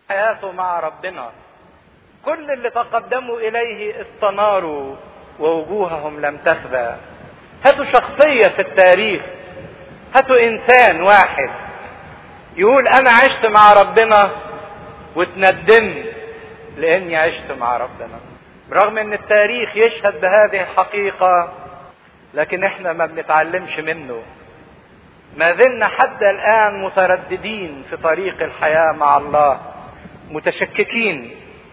حياته مع ربنا كل اللي تقدموا اليه استناروا ووجوههم لم تخبى هاتوا شخصية في التاريخ هاتوا انسان واحد يقول انا عشت مع ربنا واتندمت لاني عشت مع ربنا برغم ان التاريخ يشهد بهذه الحقيقة لكن احنا ما بنتعلمش منه ما زلنا حتى الان مترددين في طريق الحياة مع الله متشككين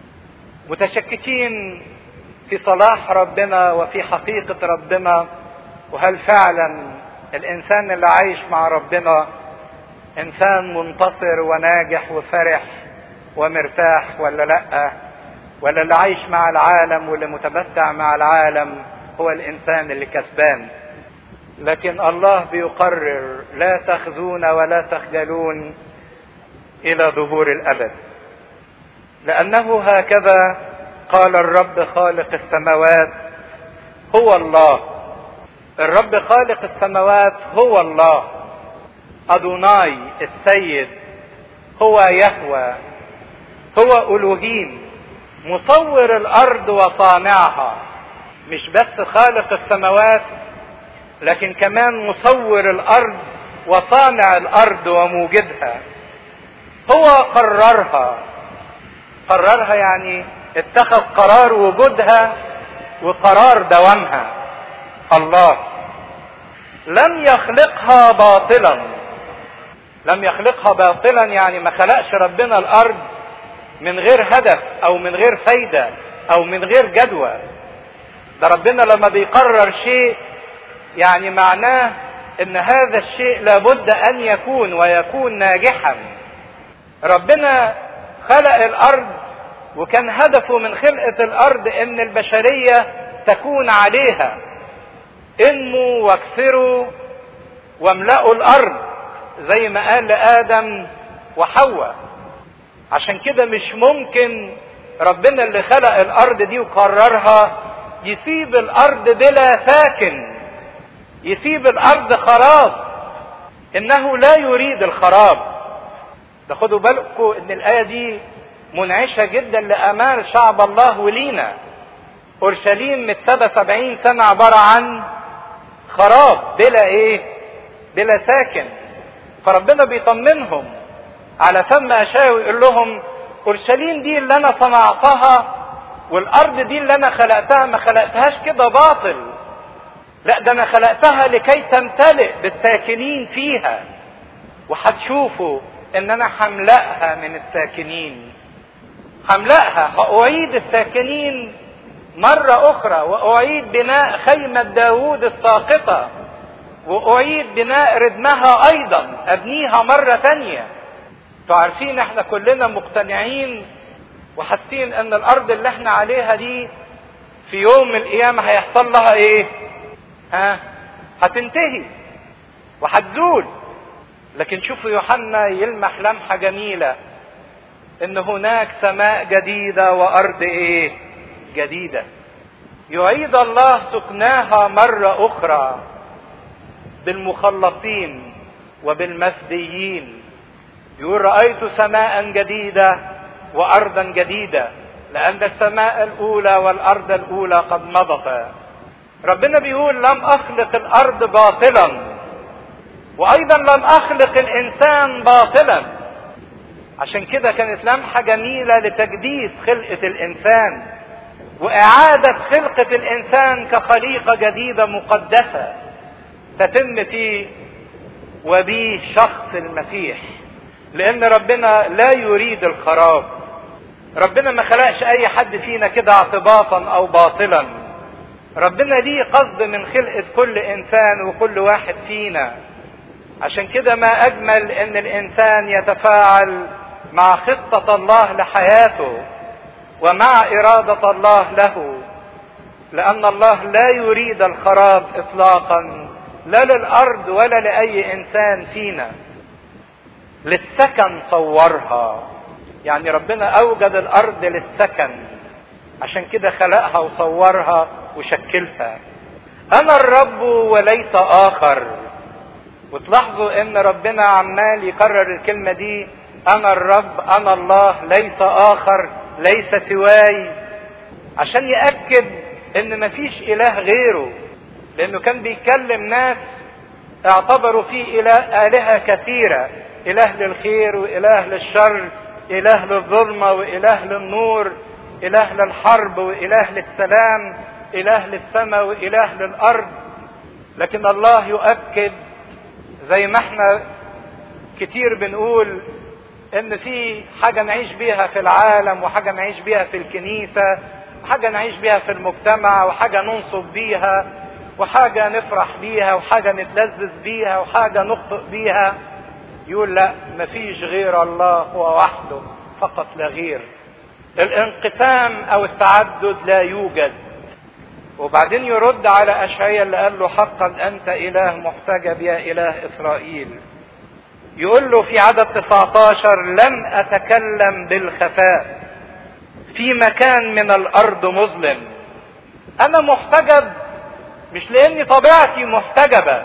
متشككين في صلاح ربنا وفي حقيقة ربنا وهل فعلا الانسان اللي عايش مع ربنا انسان منتصر وناجح وفرح ومرتاح ولا لا ولا اللي عايش مع العالم واللي متمتع مع العالم هو الانسان اللي كسبان لكن الله بيقرر لا تخزون ولا تخجلون الى ظهور الابد لانه هكذا قال الرب خالق السماوات هو الله الرب خالق السماوات هو الله ادوناي السيد هو يهوى هو الوهيم مصور الارض وصانعها مش بس خالق السماوات لكن كمان مصور الارض وصانع الارض وموجدها هو قررها قررها يعني اتخذ قرار وجودها وقرار دوامها الله لم يخلقها باطلا لم يخلقها باطلا يعني ما خلقش ربنا الارض من غير هدف او من غير فايده او من غير جدوى ده ربنا لما بيقرر شيء يعني معناه ان هذا الشيء لابد ان يكون ويكون ناجحا ربنا خلق الارض وكان هدفه من خلقه الارض ان البشريه تكون عليها انموا واكثروا واملأوا الارض زي ما قال لادم وحواء عشان كده مش ممكن ربنا اللي خلق الارض دي وقررها يسيب الارض بلا ساكن يسيب الارض خراب انه لا يريد الخراب ده خدوا بالكم ان الايه دي منعشه جدا لامال شعب الله ولينا اورشليم متسبة سبعين سنة عبارة عن خراب بلا ايه بلا ساكن فربنا بيطمنهم على فم اشاء ويقول لهم اورشليم دي اللي انا صنعتها والارض دي اللي انا خلقتها ما خلقتهاش كده باطل لا ده انا خلقتها لكي تمتلئ بالساكنين فيها وهتشوفوا ان انا هملأها من الساكنين هملأها هأعيد الساكنين مرة أخرى وأعيد بناء خيمة داوود الساقطة وأعيد بناء ردمها أيضا أبنيها مرة تانية عارفين احنا كلنا مقتنعين وحاسين ان الارض اللي احنا عليها دي في يوم من الايام هيحصل لها ايه ها هتنتهي وهتزول لكن شوفوا يوحنا يلمح لمحة جميلة ان هناك سماء جديدة وارض ايه جديدة يعيد الله سكناها مرة اخرى بالمخلصين وبالمفديين يقول رأيت سماء جديدة وأرضا جديدة لأن السماء الأولى والأرض الأولى قد مضتا ربنا بيقول لم أخلق الأرض باطلا وأيضا لم أخلق الإنسان باطلا عشان كده كانت لمحة جميلة لتجديد خلقة الإنسان وإعادة خلقة الإنسان كخليقة جديدة مقدسة تتم في وبيه شخص المسيح لان ربنا لا يريد الخراب ربنا ما خلقش اي حد فينا كده اعتباطا او باطلا ربنا ليه قصد من خلقة كل انسان وكل واحد فينا عشان كده ما اجمل ان الانسان يتفاعل مع خطة الله لحياته ومع ارادة الله له لان الله لا يريد الخراب اطلاقا لا للارض ولا لاي انسان فينا للسكن صورها يعني ربنا اوجد الارض للسكن عشان كده خلقها وصورها وشكلها انا الرب وليس اخر وتلاحظوا ان ربنا عمال يكرر الكلمه دي انا الرب انا الله ليس اخر ليس سواي عشان يأكد ان مفيش اله غيره لانه كان بيكلم ناس اعتبروا فيه إله آلهة كثيرة إله للخير وإله للشر إله للظلمة وإله للنور إله للحرب وإله للسلام إله للسماء وإله للأرض لكن الله يؤكد زي ما احنا كتير بنقول ان في حاجة نعيش بيها في العالم وحاجة نعيش بيها في الكنيسة وحاجة نعيش بيها في المجتمع وحاجة ننصب بيها وحاجة نفرح بيها وحاجة نتلذذ بيها وحاجة نخطئ بيها يقول لا مفيش غير الله هو وحده فقط لا غير الانقسام او التعدد لا يوجد وبعدين يرد على اشعياء اللي قال له حقا انت اله محتجب يا اله اسرائيل يقول له في عدد 19 لم اتكلم بالخفاء في مكان من الارض مظلم انا محتجب مش لاني طبيعتي محتجبه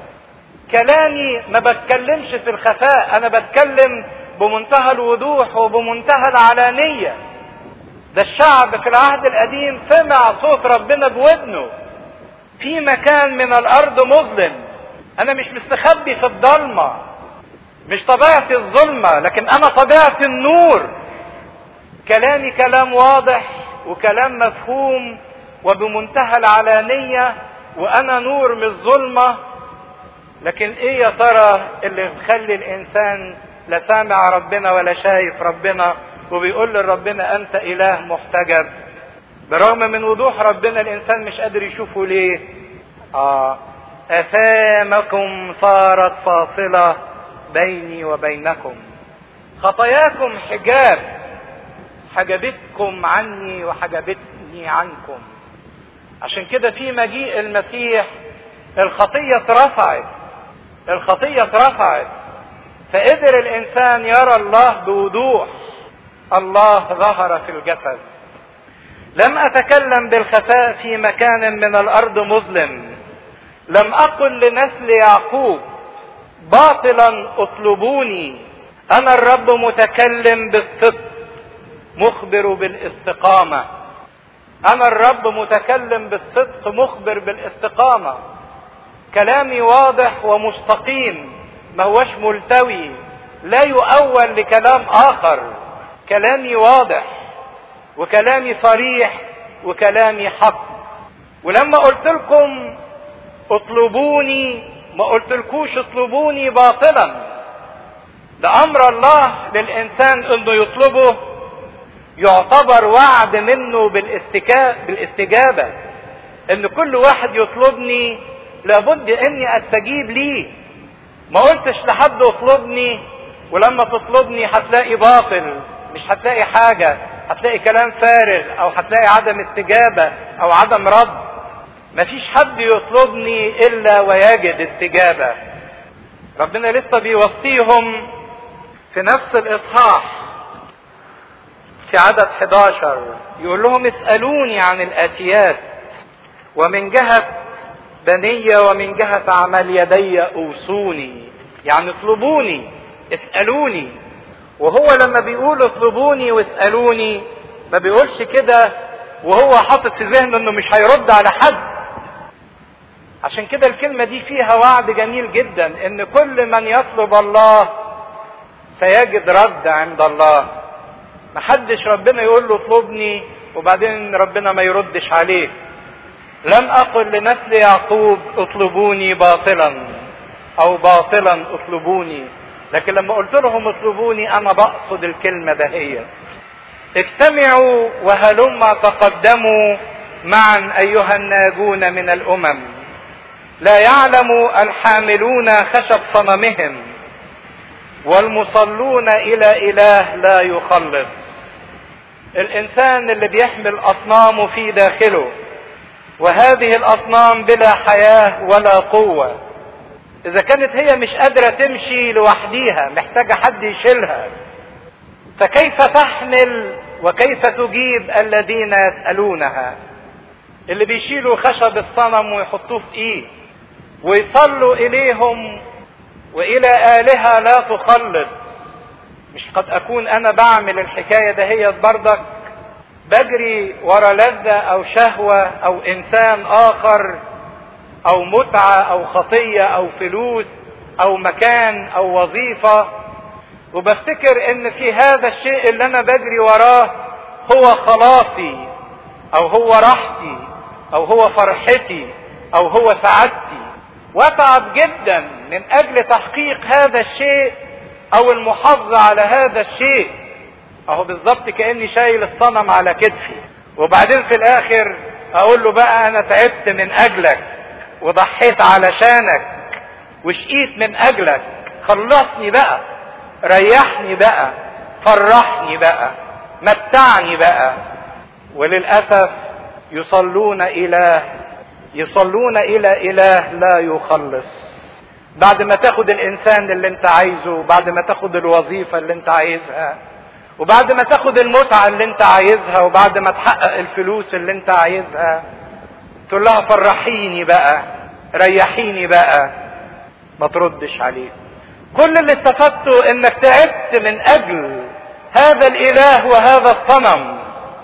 كلامي ما بتكلمش في الخفاء انا بتكلم بمنتهى الوضوح وبمنتهى العلانيه ده الشعب في العهد القديم سمع صوت ربنا بودنه في مكان من الارض مظلم انا مش مستخبي في الضلمه مش طبيعتي الظلمه لكن انا طبيعتي النور كلامي كلام واضح وكلام مفهوم وبمنتهى العلانيه وانا نور من الظلمه لكن ايه يا ترى اللي مخلي الانسان لا سامع ربنا ولا شايف ربنا وبيقول لربنا انت اله محتجب برغم من وضوح ربنا الانسان مش قادر يشوفه ليه اه اثامكم صارت فاصله بيني وبينكم خطاياكم حجاب حجبتكم عني وحجبتني عنكم عشان كده في مجيء المسيح الخطية اترفعت الخطية اترفعت فقدر الإنسان يرى الله بوضوح الله ظهر في الجسد لم أتكلم بالخفاء في مكان من الأرض مظلم لم أقل لنسل يعقوب باطلا اطلبوني أنا الرب متكلم بالصدق مخبر بالاستقامة أنا الرب متكلم بالصدق مخبر بالاستقامة كلامي واضح ومستقيم ما هوش ملتوي لا يؤول لكلام آخر كلامي واضح وكلامي صريح وكلامي حق ولما قلت لكم اطلبوني ما قلتلكوش اطلبوني باطلا ده امر الله للانسان انه يطلبه يعتبر وعد منه بالاستجابة ان كل واحد يطلبني لابد اني استجيب ليه ما قلتش لحد اطلبني ولما تطلبني هتلاقي باطل مش هتلاقي حاجة هتلاقي كلام فارغ او هتلاقي عدم استجابة او عدم رد مفيش حد يطلبني الا ويجد استجابة ربنا لسه بيوصيهم في نفس الاصحاح في عدد 11 يقول لهم اسألوني عن الآتيات ومن جهة بنية ومن جهة عمل يدي أوصوني يعني اطلبوني اسألوني وهو لما بيقول اطلبوني واسألوني ما بيقولش كده وهو حاطط في ذهنه انه مش هيرد على حد عشان كده الكلمة دي فيها وعد جميل جدا ان كل من يطلب الله سيجد رد عند الله محدش ربنا يقول له اطلبني وبعدين ربنا ما يردش عليه لم اقل لنسل يعقوب اطلبوني باطلا او باطلا اطلبوني لكن لما قلت لهم اطلبوني انا بقصد الكلمه دهية اجتمعوا وهلما تقدموا معا ايها الناجون من الامم لا يعلم الحاملون خشب صنمهم والمصلون الى اله لا يخلص الانسان اللي بيحمل اصنامه في داخله وهذه الاصنام بلا حياه ولا قوه اذا كانت هي مش قادره تمشي لوحديها محتاجه حد يشيلها فكيف تحمل وكيف تجيب الذين يسالونها اللي بيشيلوا خشب الصنم ويحطوه في ايد ويصلوا اليهم والى الهه لا تخلص مش قد اكون انا بعمل الحكايه دهيت برضك بجري ورا لذة او شهوة او انسان اخر او متعة او خطية او فلوس او مكان او وظيفة وبفتكر ان في هذا الشيء اللي انا بجري وراه هو خلاصي او هو راحتي او هو فرحتي او هو سعادتي واتعب جدا من اجل تحقيق هذا الشيء او المحافظة على هذا الشيء اهو بالظبط كاني شايل الصنم على كتفي وبعدين في الاخر اقول له بقى انا تعبت من اجلك وضحيت علشانك وشقيت من اجلك خلصني بقى ريحني بقى فرحني بقى متعني بقى وللاسف يصلون اله يصلون الى اله لا يخلص بعد ما تاخد الانسان اللي انت عايزه بعد ما تاخد الوظيفة اللي انت عايزها وبعد ما تاخد المتعة اللي انت عايزها وبعد ما تحقق الفلوس اللي انت عايزها تقول لها فرحيني بقى ريحيني بقى ما تردش عليه كل اللي استفدته انك تعبت من اجل هذا الاله وهذا الصنم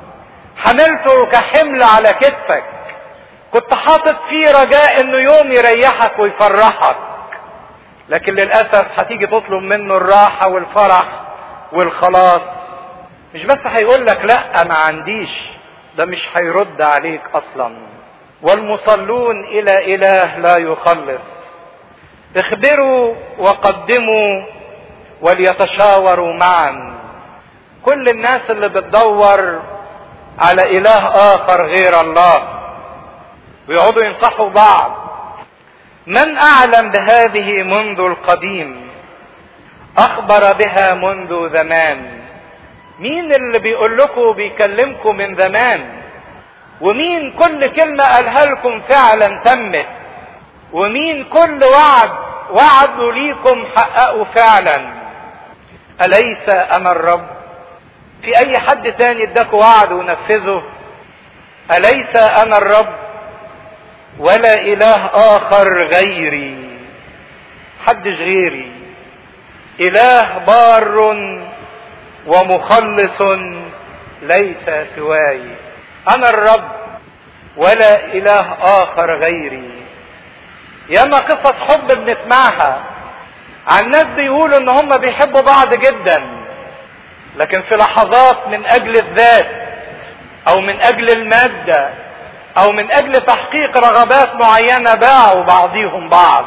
حملته كحمل على كتفك كنت حاطط فيه رجاء انه يوم يريحك ويفرحك لكن للاسف هتيجي تطلب منه الراحة والفرح والخلاص مش بس هيقول لك لا ما عنديش ده مش هيرد عليك اصلا والمصلون الى اله لا يخلص اخبروا وقدموا وليتشاوروا معا كل الناس اللي بتدور على اله اخر غير الله ويقعدوا ينصحوا بعض من اعلم بهذه منذ القديم اخبر بها منذ زمان مين اللي بيقول لكم بيكلمكم من زمان ومين كل كلمة قالها لكم فعلا تمت ومين كل وعد وعدوا ليكم حققوا فعلا أليس أنا الرب في أي حد تاني اداكوا وعد ونفذه أليس أنا الرب ولا إله آخر غيري حدش غيري إله بار ومخلص ليس سواي انا الرب ولا اله اخر غيري ياما قصص حب بنسمعها عن ناس بيقولوا ان هم بيحبوا بعض جدا لكن في لحظات من اجل الذات او من اجل المادة او من اجل تحقيق رغبات معينة باعوا بعضيهم بعض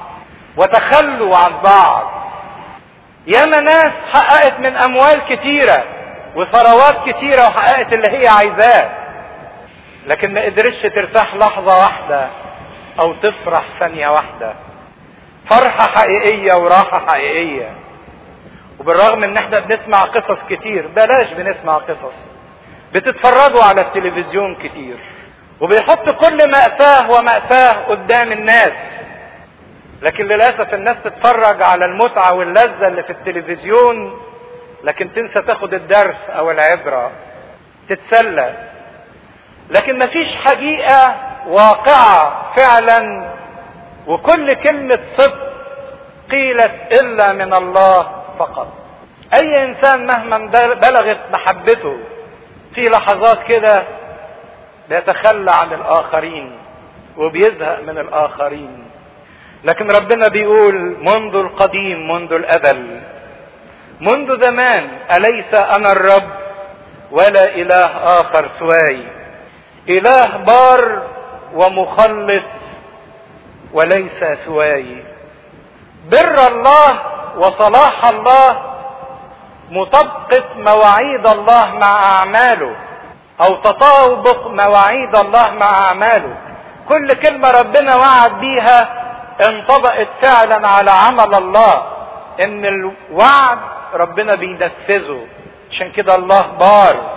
وتخلوا عن بعض ياما ناس حققت من اموال كتيرة وثروات كتيرة وحققت اللي هي عايزاه لكن ما قدرتش ترتاح لحظة واحدة او تفرح ثانية واحدة فرحة حقيقية وراحة حقيقية وبالرغم ان احنا بنسمع قصص كتير بلاش بنسمع قصص بتتفرجوا على التلفزيون كتير وبيحط كل مأساة ومأساة قدام الناس لكن للأسف الناس تتفرج على المتعة واللذة اللي في التلفزيون لكن تنسى تاخد الدرس أو العبرة تتسلى لكن مفيش حقيقة واقعة فعلا وكل كلمة صدق قيلت إلا من الله فقط أي إنسان مهما بلغت محبته في لحظات كده بيتخلى عن الآخرين وبيزهق من الآخرين لكن ربنا بيقول منذ القديم منذ الأزل منذ زمان أليس أنا الرب ولا إله آخر سواي إله بار ومخلص وليس سواي بر الله وصلاح الله مطابقة مواعيد الله مع أعماله أو تطابق مواعيد الله مع أعماله كل كلمة ربنا وعد بيها انطبقت فعلا على عمل الله ان الوعد ربنا بينفذه عشان كده الله بار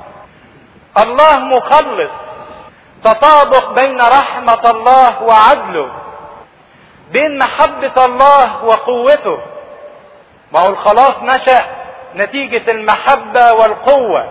الله مخلص تطابق بين رحمة الله وعدله بين محبة الله وقوته ما هو الخلاص نشأ نتيجة المحبة والقوة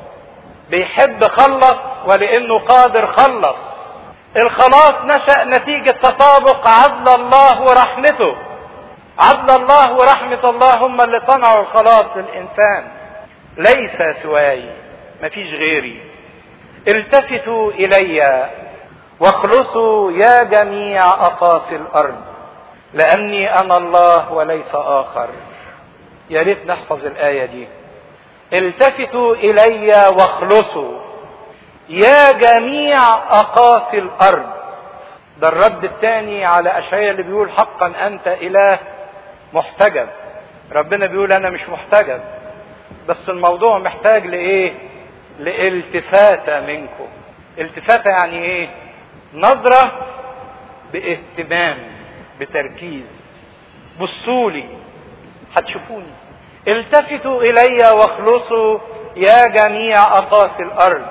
بيحب خلص ولانه قادر خلص الخلاص نشأ نتيجة تطابق عدل الله ورحمته عدل الله ورحمة الله هم اللي صنعوا الخلاص للإنسان ليس سواي مفيش غيري التفتوا إلي واخلصوا يا جميع أقاصي الأرض لأني أنا الله وليس آخر يا ريت نحفظ الآية دي التفتوا إلي واخلصوا يا جميع أقاصي الأرض ده الرد الثاني على أشعياء اللي بيقول حقا أنت إله محتجب ربنا بيقول أنا مش محتجب بس الموضوع محتاج لإيه لالتفاتة منكم التفاتة يعني إيه نظرة باهتمام بتركيز بصولي هتشوفوني التفتوا الي واخلصوا يا جميع اقاصي الارض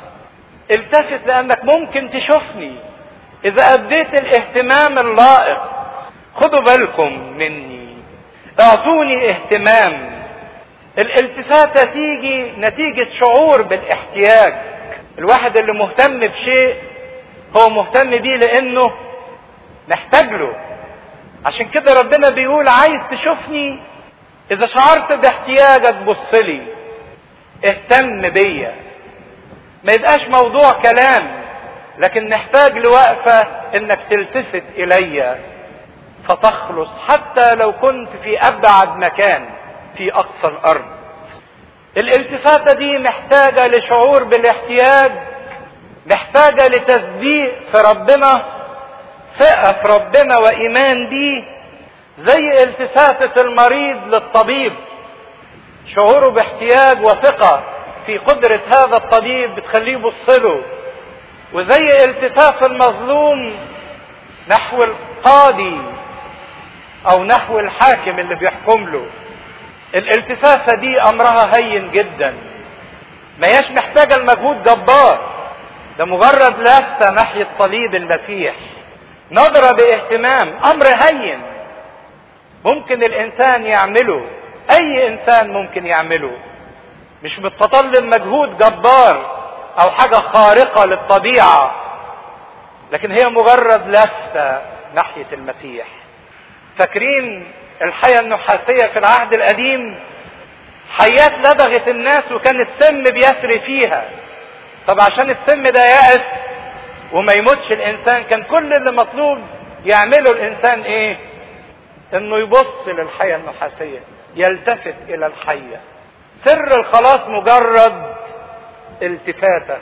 التفت لانك ممكن تشوفني اذا اديت الاهتمام اللائق خدوا بالكم مني اعطوني اهتمام الالتفاتة تيجي نتيجة شعور بالاحتياج الواحد اللي مهتم بشيء هو مهتم بيه لانه محتاج له عشان كده ربنا بيقول عايز تشوفني اذا شعرت باحتياجك بص لي اهتم بيا ما يبقاش موضوع كلام لكن نحتاج لوقفة انك تلتفت الي فتخلص حتى لو كنت في ابعد مكان في اقصى الارض الالتفاتة دي محتاجة لشعور بالاحتياج محتاجة لتصديق في ربنا ثقة في ربنا وإيمان بيه زي التفاتة المريض للطبيب شعوره باحتياج وثقة في قدرة هذا الطبيب بتخليه يبصله وزي التفاف المظلوم نحو القاضي او نحو الحاكم اللي بيحكم له الالتفافة دي امرها هين جدا ما هياش محتاجة المجهود جبار ده مجرد لفتة ناحية صليب المسيح نظرة باهتمام امر هين ممكن الانسان يعمله اي انسان ممكن يعمله مش متطلب مجهود جبار او حاجة خارقة للطبيعة لكن هي مجرد لفتة ناحية المسيح فاكرين الحياة النحاسية في العهد القديم حيات لدغت الناس وكان السم بيسري فيها طب عشان السم ده يأس وما يموتش الانسان كان كل اللي مطلوب يعمله الانسان ايه انه يبص للحياة النحاسية يلتفت الى الحية سر الخلاص مجرد التفاتة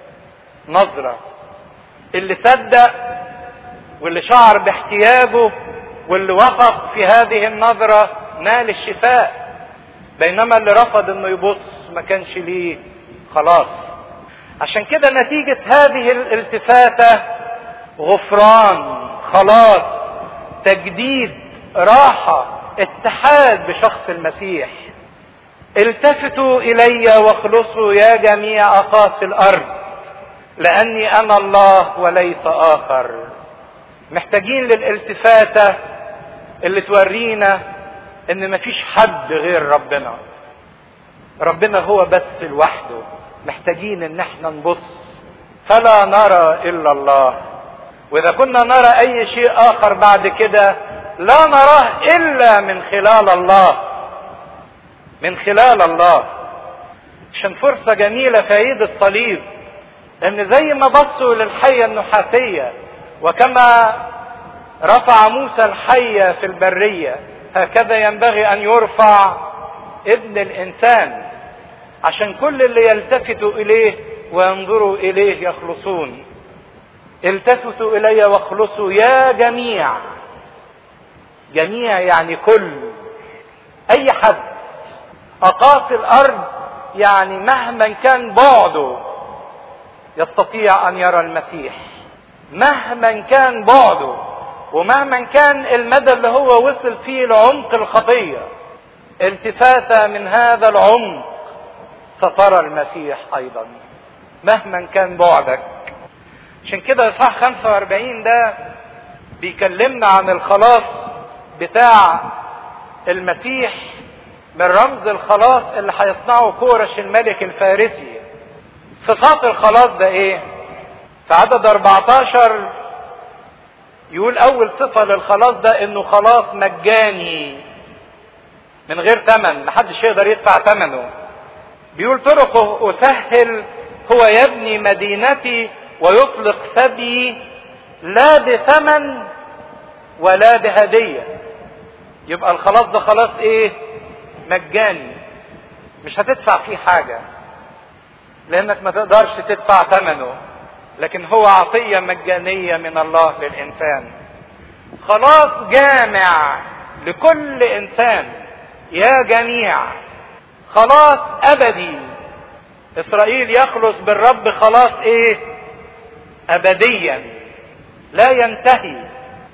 نظرة اللي صدق واللي شعر باحتياجه واللي وثق في هذه النظرة نال الشفاء بينما اللي رفض انه يبص ما كانش ليه خلاص عشان كده نتيجة هذه الالتفاتة غفران خلاص تجديد راحة اتحاد بشخص المسيح التفتوا الي واخلصوا يا جميع اقاصي الارض لاني انا الله وليس اخر محتاجين للالتفاتة اللي تورينا ان مفيش حد غير ربنا ربنا هو بس لوحده محتاجين ان احنا نبص فلا نرى الا الله واذا كنا نرى اي شيء اخر بعد كده لا نراه الا من خلال الله من خلال الله عشان فرصة جميلة في عيد الصليب ان زي ما بصوا للحية النحاسية وكما رفع موسى الحية في البرية هكذا ينبغي ان يرفع ابن الانسان عشان كل اللي يلتفتوا اليه وينظروا اليه يخلصون التفتوا الي واخلصوا يا جميع جميع يعني كل اي حد اقاصي الارض يعني مهما كان بعده يستطيع ان يرى المسيح مهما كان بعده ومهما كان المدى اللي هو وصل فيه لعمق الخطيه التفاته من هذا العمق سترى المسيح ايضا مهما كان بعدك عشان كده اصحاح 45 ده بيكلمنا عن الخلاص بتاع المسيح من رمز الخلاص اللي هيصنعه كورش الملك الفارسي صفات الخلاص ده ايه في عدد 14 يقول اول صفة للخلاص ده انه خلاص مجاني من غير ثمن محدش يقدر يدفع ثمنه بيقول طرقه اسهل هو يبني مدينتي ويطلق ثدي لا بثمن ولا بهدية يبقى الخلاص ده خلاص ايه مجاني مش هتدفع فيه حاجة لانك ما تقدرش تدفع ثمنه لكن هو عطية مجانية من الله للإنسان خلاص جامع لكل إنسان يا جميع خلاص أبدي إسرائيل يخلص بالرب خلاص إيه أبديا لا ينتهي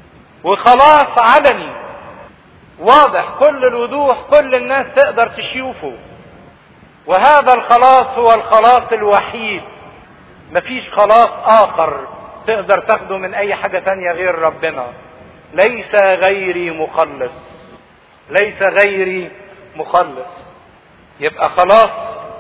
وخلاص علني واضح كل الوضوح كل الناس تقدر تشوفه وهذا الخلاص هو الخلاص الوحيد مفيش خلاص اخر تقدر تاخده من اي حاجة تانية غير ربنا ليس غيري مخلص ليس غيري مخلص يبقى خلاص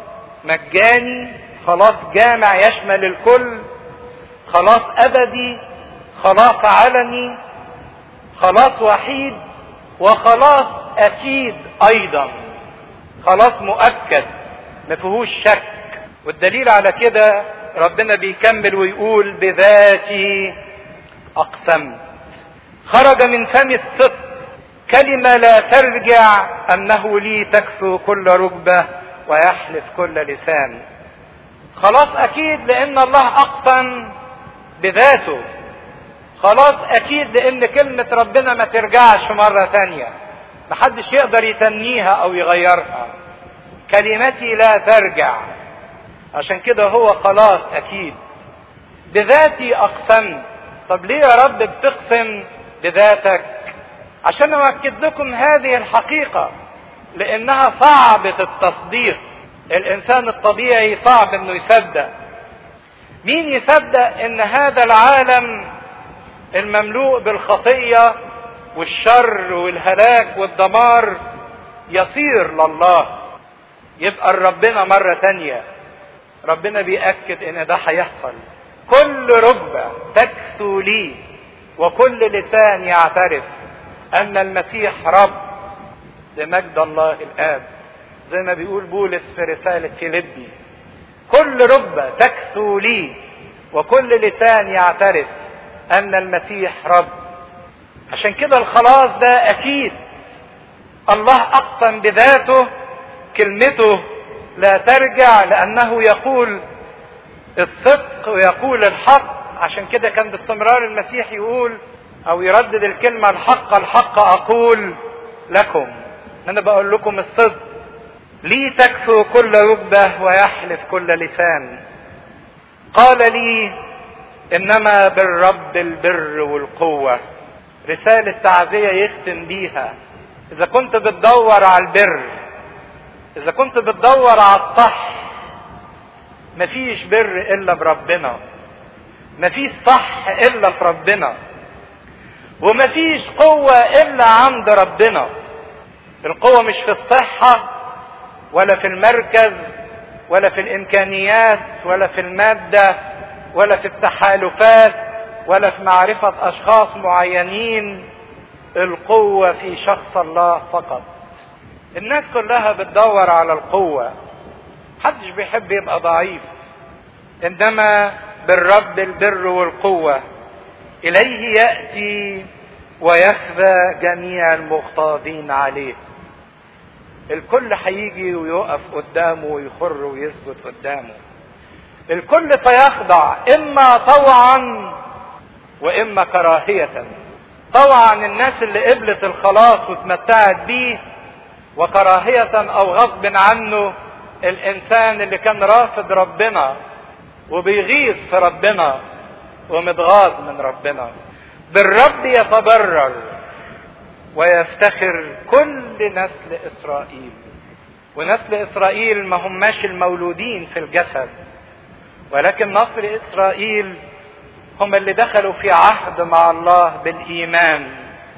مجاني خلاص جامع يشمل الكل خلاص ابدي خلاص علني خلاص وحيد وخلاص اكيد ايضا خلاص مؤكد ما فيهوش شك والدليل على كده ربنا بيكمل ويقول بذاتي اقسمت خرج من فم الصدق كلمة لا ترجع انه لي تكسو كل ركبة ويحلف كل لسان خلاص اكيد لان الله اقسم بذاته خلاص اكيد لان كلمة ربنا ما ترجعش مرة ثانية محدش يقدر يتنيها او يغيرها كلمتي لا ترجع عشان كده هو خلاص اكيد بذاتي اقسمت طب ليه يا رب بتقسم بذاتك عشان اؤكد لكم هذه الحقيقة لانها صعبة التصديق الانسان الطبيعي صعب انه يصدق مين يصدق ان هذا العالم المملوء بالخطية والشر والهلاك والدمار يصير لله يبقى ربنا مرة تانية ربنا بيأكد ان ده هيحصل كل ركبة تكسو لي وكل لسان يعترف ان المسيح رب لمجد الله الاب زي ما بيقول بولس في رسالة فيليبي كل ركبة تكسو لي وكل لسان يعترف ان المسيح رب عشان كده الخلاص ده اكيد الله اقسم بذاته كلمته لا ترجع لانه يقول الصدق ويقول الحق عشان كده كان باستمرار المسيح يقول او يردد الكلمة الحق الحق اقول لكم انا بقول لكم الصدق لي تكفو كل ركبة ويحلف كل لسان قال لي انما بالرب البر والقوة رسالة تعزية يختم بيها اذا كنت بتدور على البر اذا كنت بتدور على الصح مفيش بر الا بربنا مفيش صح الا في ربنا ومفيش قوة الا عند ربنا القوة مش في الصحة ولا في المركز ولا في الامكانيات ولا في المادة ولا في التحالفات ولا في معرفة اشخاص معينين القوة في شخص الله فقط الناس كلها بتدور على القوة محدش بيحب يبقى ضعيف انما بالرب البر والقوة اليه يأتي ويخفى جميع المغتاظين عليه الكل هيجي ويقف قدامه ويخر ويسجد قدامه الكل سيخضع اما طوعا واما كراهية طوعا الناس اللي قبلت الخلاص واتمتعت بيه وكراهية او غصب عنه الانسان اللي كان رافض ربنا وبيغيظ في ربنا ومتغاظ من ربنا بالرب يتبرر ويفتخر كل نسل اسرائيل ونسل اسرائيل ما هماش المولودين في الجسد ولكن نسل اسرائيل هم اللي دخلوا في عهد مع الله بالايمان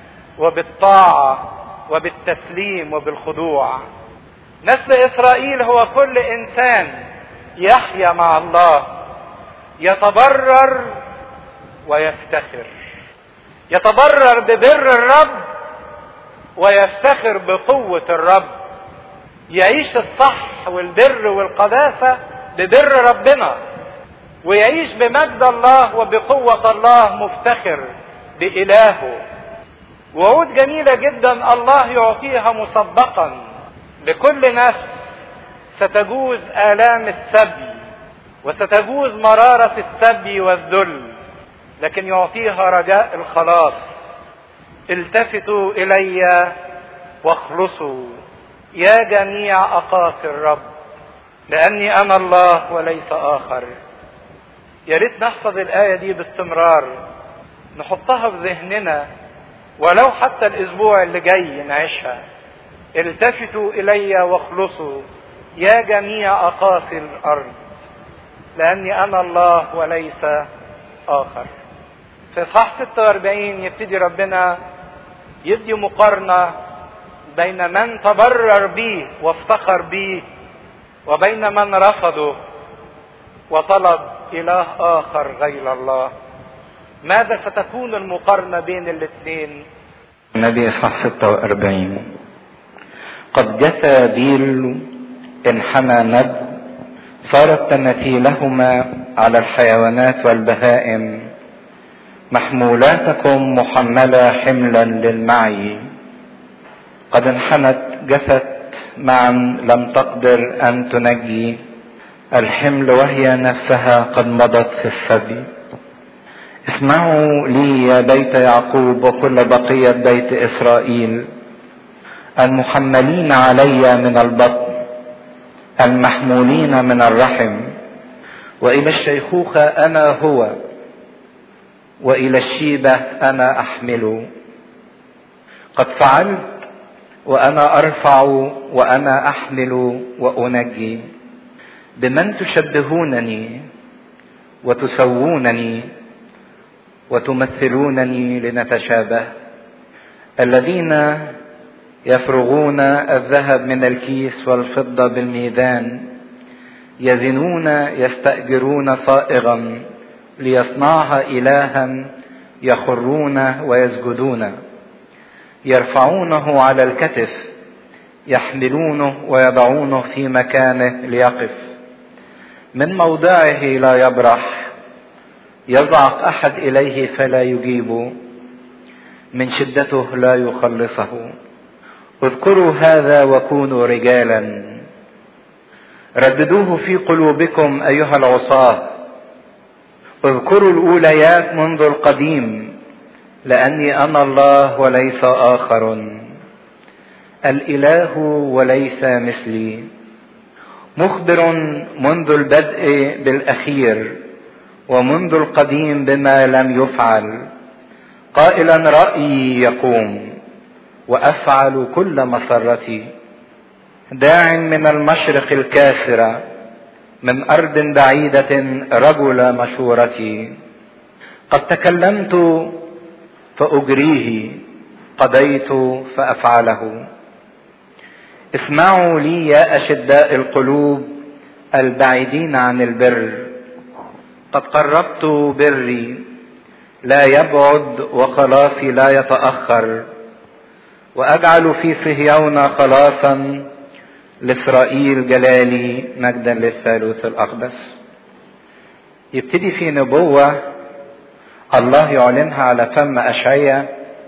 وبالطاعه وبالتسليم وبالخضوع نسل اسرائيل هو كل انسان يحيا مع الله يتبرر ويفتخر يتبرر ببر الرب ويفتخر بقوة الرب يعيش الصح والبر والقداسة ببر ربنا ويعيش بمجد الله وبقوة الله مفتخر بإلهه وعود جميلة جدا الله يعطيها مسبقا لكل نفس ستجوز آلام السبي وستجوز مرارة السبي والذل لكن يعطيها رجاء الخلاص التفتوا إلي واخلصوا يا جميع أقاصي الرب لأني أنا الله وليس آخر يا ريت نحفظ الآية دي باستمرار نحطها في ذهننا ولو حتى الأسبوع اللي جاي نعيشها التفتوا إلي واخلصوا يا جميع أقاصي الأرض لأني أنا الله وليس آخر في إصحاح 46 يبتدي ربنا يدي مقارنة بين من تبرر به وافتخر به وبين من رفضه وطلب إله آخر غير الله ماذا ستكون المقارنة بين الاثنين النبي إصحاح 46 قد جثى بيل انحنى ند صارت تماثيلهما على الحيوانات والبهائم محمولاتكم محملة حملا للمعي قد انحنت جثت معا لم تقدر أن تنجي الحمل وهي نفسها قد مضت في السبي اسمعوا لي يا بيت يعقوب وكل بقية بيت إسرائيل المحملين علي من البطن المحمولين من الرحم والى الشيخوخه انا هو والى الشيبه انا احمل قد فعلت وانا ارفع وانا احمل وانجي بمن تشبهونني وتسوونني وتمثلونني لنتشابه الذين يفرغون الذهب من الكيس والفضة بالميزان يزنون يستأجرون صائغا ليصنعها إلها يخرون ويسجدون يرفعونه على الكتف يحملونه ويضعونه في مكانه ليقف من موضعه لا يبرح يضعف أحد إليه فلا يجيب من شدته لا يخلصه اذكروا هذا وكونوا رجالا رددوه في قلوبكم ايها العصاه اذكروا الاوليات منذ القديم لاني انا الله وليس اخر الاله وليس مثلي مخبر منذ البدء بالاخير ومنذ القديم بما لم يفعل قائلا رايي يقوم وافعل كل مسرتي داع من المشرق الكاسره من ارض بعيده رجل مشورتي قد تكلمت فاجريه قضيت فافعله اسمعوا لي يا اشداء القلوب البعيدين عن البر قد قربت بري لا يبعد وخلاصي لا يتاخر واجعل في صهيون خلاصا لاسرائيل جلالي مجدا للثالوث الاقدس يبتدي في نبوه الله يعلنها على فم اشعيا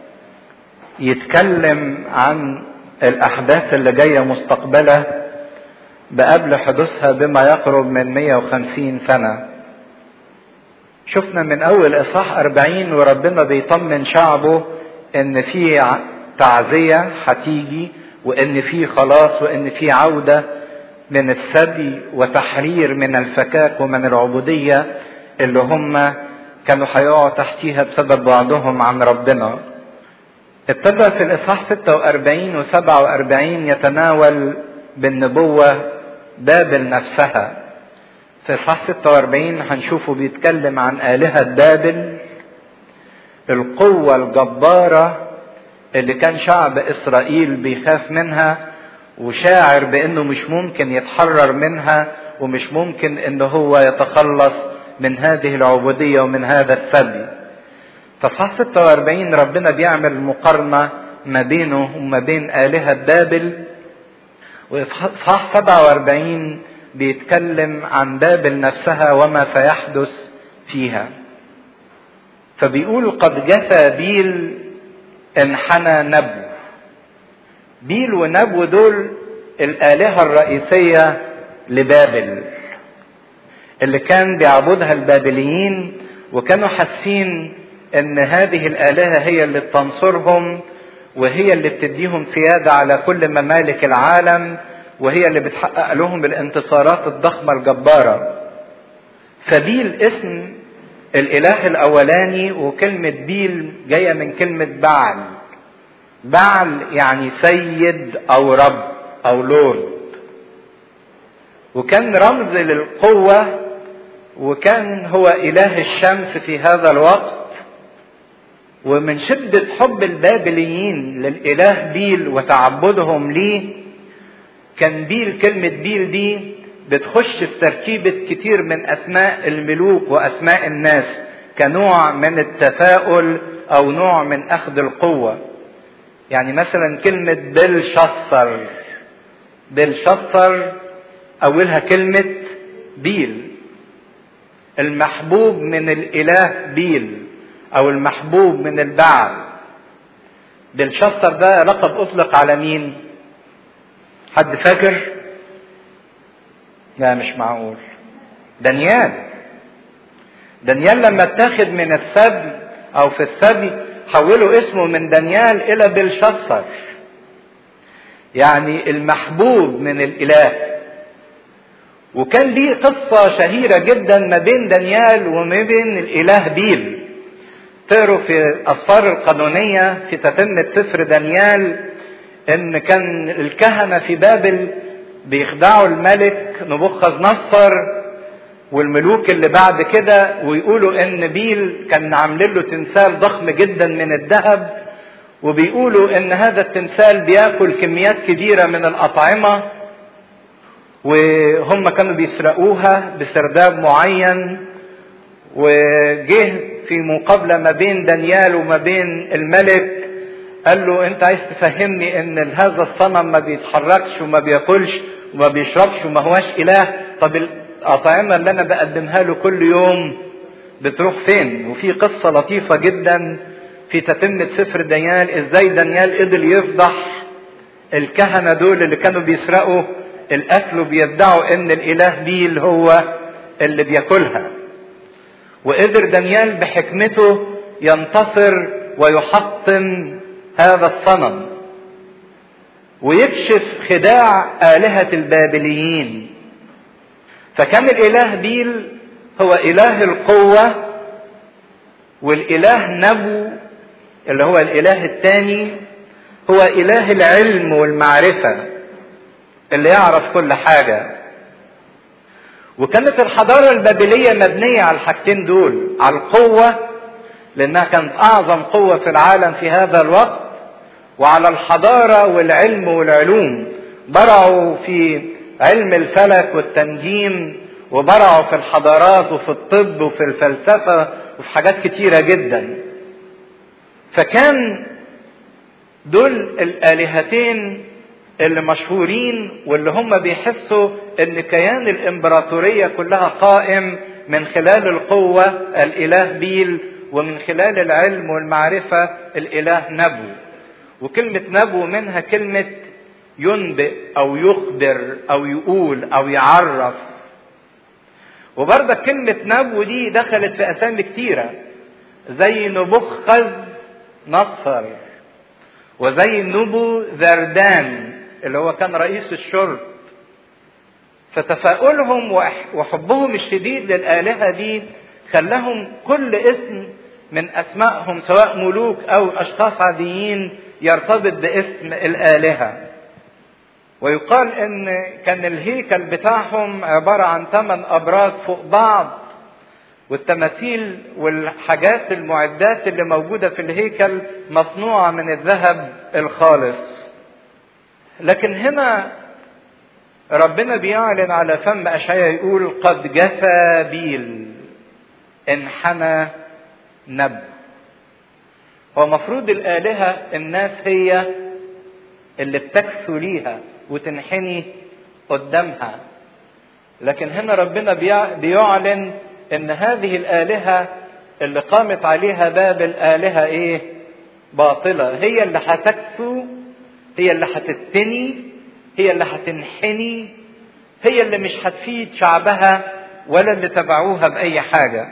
يتكلم عن الاحداث اللي جايه مستقبله بقبل حدوثها بما يقرب من 150 سنه شفنا من اول اصحاح 40 وربنا بيطمن شعبه ان في تعزية هتيجي وان في خلاص وان في عودة من السبي وتحرير من الفكاك ومن العبودية اللي هم كانوا هيقعوا تحتيها بسبب بعدهم عن ربنا ابتدى في الاصحاح 46 و 47 يتناول بالنبوة بابل نفسها في اصحاح 46 هنشوفه بيتكلم عن آلهة بابل القوة الجبارة اللي كان شعب اسرائيل بيخاف منها وشاعر بانه مش ممكن يتحرر منها ومش ممكن ان هو يتخلص من هذه العبوديه ومن هذا السبي فصح 46 ربنا بيعمل مقارنة ما بينه وما بين آلهة بابل وإصحاح 47 بيتكلم عن بابل نفسها وما سيحدث فيها فبيقول قد جثى بيل انحنى نبو بيل ونبو دول الآلهة الرئيسية لبابل اللي كان بيعبدها البابليين وكانوا حاسين ان هذه الآلهة هي اللي بتنصرهم وهي اللي بتديهم سيادة على كل ممالك العالم وهي اللي بتحقق لهم الانتصارات الضخمة الجبارة فبيل اسم الاله الاولاني وكلمة بيل جاية من كلمة بعل بعل يعني سيد او رب او لورد وكان رمز للقوة وكان هو اله الشمس في هذا الوقت ومن شدة حب البابليين للاله بيل وتعبدهم ليه كان بيل كلمة بيل دي بتخش في تركيبة كتير من أسماء الملوك وأسماء الناس كنوع من التفاؤل أو نوع من أخذ القوة يعني مثلا كلمة بلشصر بلشصر أولها كلمة بيل المحبوب من الإله بيل أو المحبوب من البعل بلشصر ده لقب أطلق على مين؟ حد فاكر؟ لا مش معقول دانيال دانيال لما اتاخد من السبي او في السبي حولوا اسمه من دانيال الى بلشصر يعني المحبوب من الاله وكان ليه قصة شهيرة جدا ما بين دانيال وما بين الاله بيل تقروا في اسفار القانونية في تتمة سفر دانيال ان كان الكهنة في بابل بيخدعوا الملك نبوخذ نصر والملوك اللي بعد كده ويقولوا ان بيل كان عاملين له تمثال ضخم جدا من الذهب وبيقولوا ان هذا التمثال بياكل كميات كبيره من الاطعمه وهم كانوا بيسرقوها بسرداب معين وجه في مقابله ما بين دانيال وما بين الملك قال له انت عايز تفهمني ان هذا الصنم ما بيتحركش وما بياكلش وما بيشربش وما هواش اله طب الاطعمه اللي انا بقدمها له كل يوم بتروح فين وفي قصه لطيفه جدا في تتمه سفر دانيال ازاي دانيال قدر يفضح الكهنه دول اللي كانوا بيسرقوا الاكل وبيدعوا ان الاله بيل هو اللي بياكلها وقدر دانيال بحكمته ينتصر ويحطم هذا الصنم ويكشف خداع آلهة البابليين فكان الإله بيل هو إله القوة والإله نبو اللي هو الإله الثاني هو إله العلم والمعرفة اللي يعرف كل حاجة وكانت الحضارة البابلية مبنية على الحاجتين دول على القوة لأنها كانت أعظم قوة في العالم في هذا الوقت وعلى الحضارة والعلم والعلوم برعوا في علم الفلك والتنجيم وبرعوا في الحضارات وفي الطب وفي الفلسفة وفي حاجات كتيرة جدا فكان دول الآلهتين اللي مشهورين واللي هم بيحسوا ان كيان الامبراطورية كلها قائم من خلال القوة الاله بيل ومن خلال العلم والمعرفة الاله نبو وكلمة نبو منها كلمة ينبئ أو يخبر أو يقول أو يعرف وبرضه كلمة نبو دي دخلت في أسامي كتيرة زي نبخذ نصر وزي نبو ذردان اللي هو كان رئيس الشرط فتفاؤلهم وحبهم الشديد للآلهة دي خلاهم كل اسم من أسمائهم سواء ملوك أو أشخاص عاديين يرتبط باسم الآلهة ويقال ان كان الهيكل بتاعهم عبارة عن ثمان ابراج فوق بعض والتماثيل والحاجات المعدات اللي موجودة في الهيكل مصنوعة من الذهب الخالص لكن هنا ربنا بيعلن على فم أشعياء يقول قد جفى بيل انحنى نب هو مفروض الآلهة الناس هي اللي بتكسو ليها وتنحني قدامها لكن هنا ربنا بيعلن ان هذه الآلهة اللي قامت عليها باب الآلهة ايه باطلة هي اللي هتكسو هي اللي هتتني هي اللي هتنحني هي اللي مش هتفيد شعبها ولا اللي تبعوها بأي حاجة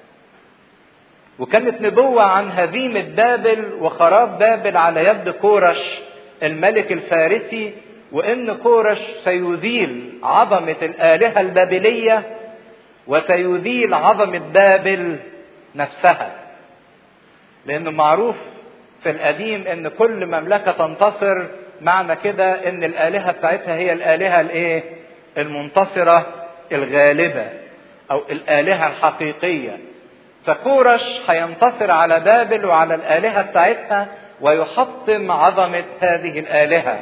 وكانت نبوة عن هزيمة بابل وخراب بابل على يد كورش الملك الفارسي وإن كورش سيزيل عظمة الآلهة البابلية وسيزيل عظمة بابل نفسها لأنه معروف في القديم إن كل مملكة تنتصر معنى كده إن الآلهة بتاعتها هي الآلهة الإيه؟ المنتصرة الغالبة أو الآلهة الحقيقية فكورش هينتصر على بابل وعلى الآلهة بتاعتها ويحطم عظمة هذه الآلهة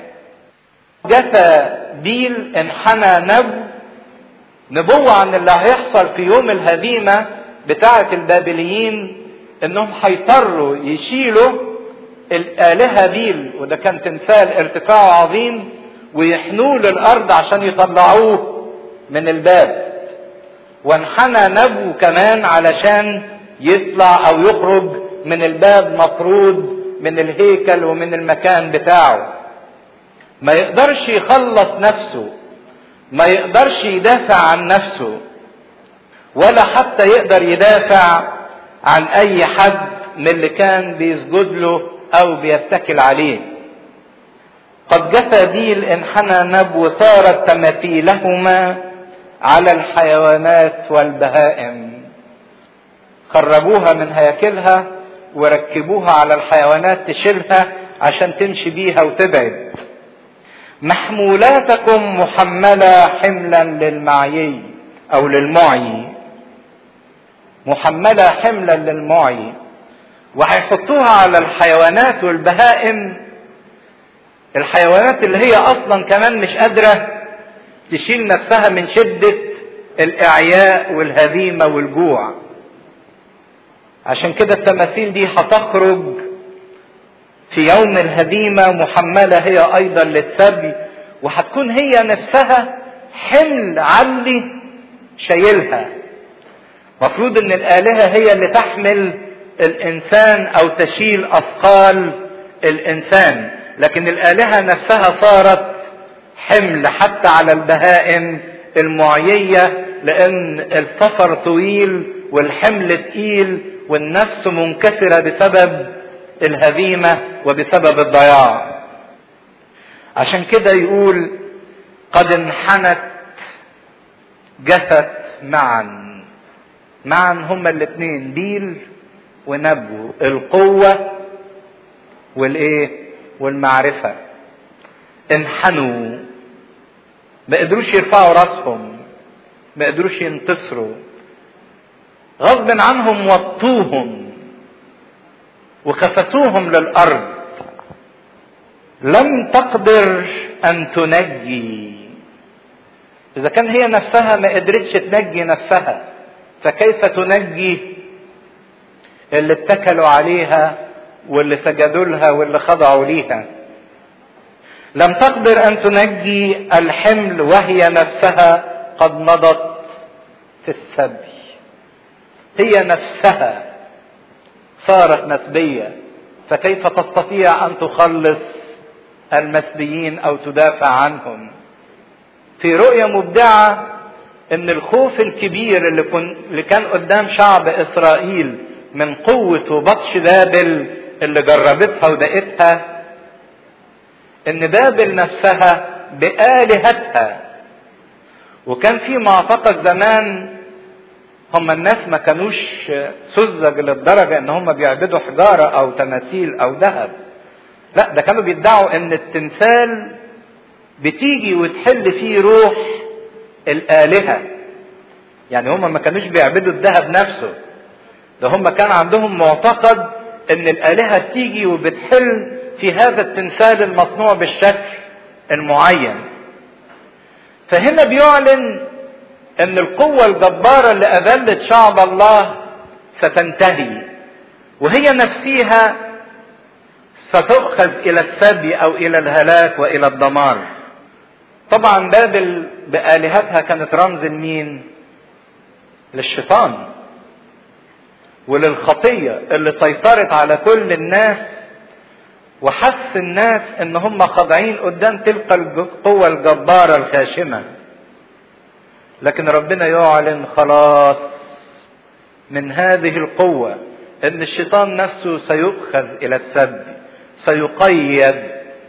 جثى بيل انحنى نبو نبوة عن اللي هيحصل في يوم الهزيمة بتاعة البابليين انهم هيضطروا يشيلوا الآلهة بيل وده كان تمثال ارتفاعه عظيم ويحنوه للأرض عشان يطلعوه من الباب وانحنى نبو كمان علشان يطلع او يخرج من الباب مطرود من الهيكل ومن المكان بتاعه ما يقدرش يخلص نفسه ما يقدرش يدافع عن نفسه ولا حتى يقدر يدافع عن اي حد من اللي كان بيسجد له او بيتكل عليه قد جثى بيل انحنى نبو صارت تماثيلهما على الحيوانات والبهائم خربوها من هياكلها وركبوها على الحيوانات تشيلها عشان تمشي بيها وتبعد محمولاتكم محملة حملا للمعيي أو للمعي محملة حملا للمعي وهيحطوها على الحيوانات والبهائم الحيوانات اللي هي أصلا كمان مش قادرة تشيل نفسها من شدة الإعياء والهزيمة والجوع عشان كده التماثيل دي هتخرج في يوم الهزيمة محملة هي أيضا للسبي وهتكون هي نفسها حمل علي شايلها مفروض ان الآلهة هي اللي تحمل الإنسان أو تشيل أثقال الإنسان لكن الآلهة نفسها صارت حمل حتى على البهائم المعيية لأن السفر طويل والحمل تقيل والنفس منكسرة بسبب الهزيمة وبسبب الضياع عشان كده يقول قد انحنت جثت معا معا هما الاثنين بيل ونبو القوة والايه والمعرفة انحنوا ما قدروش يرفعوا راسهم ما قدروش ينتصروا غصب عنهم وطوهم وخفسوهم للارض لم تقدر ان تنجي اذا كان هي نفسها ما قدرتش تنجي نفسها فكيف تنجي اللي اتكلوا عليها واللي سجدوا لها واللي خضعوا ليها لم تقدر ان تنجي الحمل وهي نفسها قد مضت في السبي هي نفسها صارت مسبيه فكيف تستطيع ان تخلص المسبيين او تدافع عنهم في رؤيه مبدعه ان الخوف الكبير اللي, كن اللي كان قدام شعب اسرائيل من قوه وبطش بابل اللي جربتها ودقتها ان بابل نفسها بآلهتها وكان في معتقد زمان هم الناس ما كانوش سذج للدرجة ان هم بيعبدوا حجارة او تماثيل او ذهب لا ده كانوا بيدعوا ان التمثال بتيجي وتحل فيه روح الآلهة يعني هم ما كانوش بيعبدوا الذهب نفسه ده هم كان عندهم معتقد ان الآلهة بتيجي وبتحل في هذا التمثال المصنوع بالشكل المعين فهنا بيعلن ان القوة الجبارة اللي اذلت شعب الله ستنتهي وهي نفسها ستؤخذ الى السبي او الى الهلاك والى الدمار طبعا بابل بالهتها كانت رمز لمين للشيطان وللخطيه اللي سيطرت على كل الناس وحس الناس ان هم خاضعين قدام تلك القوه الجباره الخاشمه لكن ربنا يعلن خلاص من هذه القوه ان الشيطان نفسه سيؤخذ الى السبي سيقيد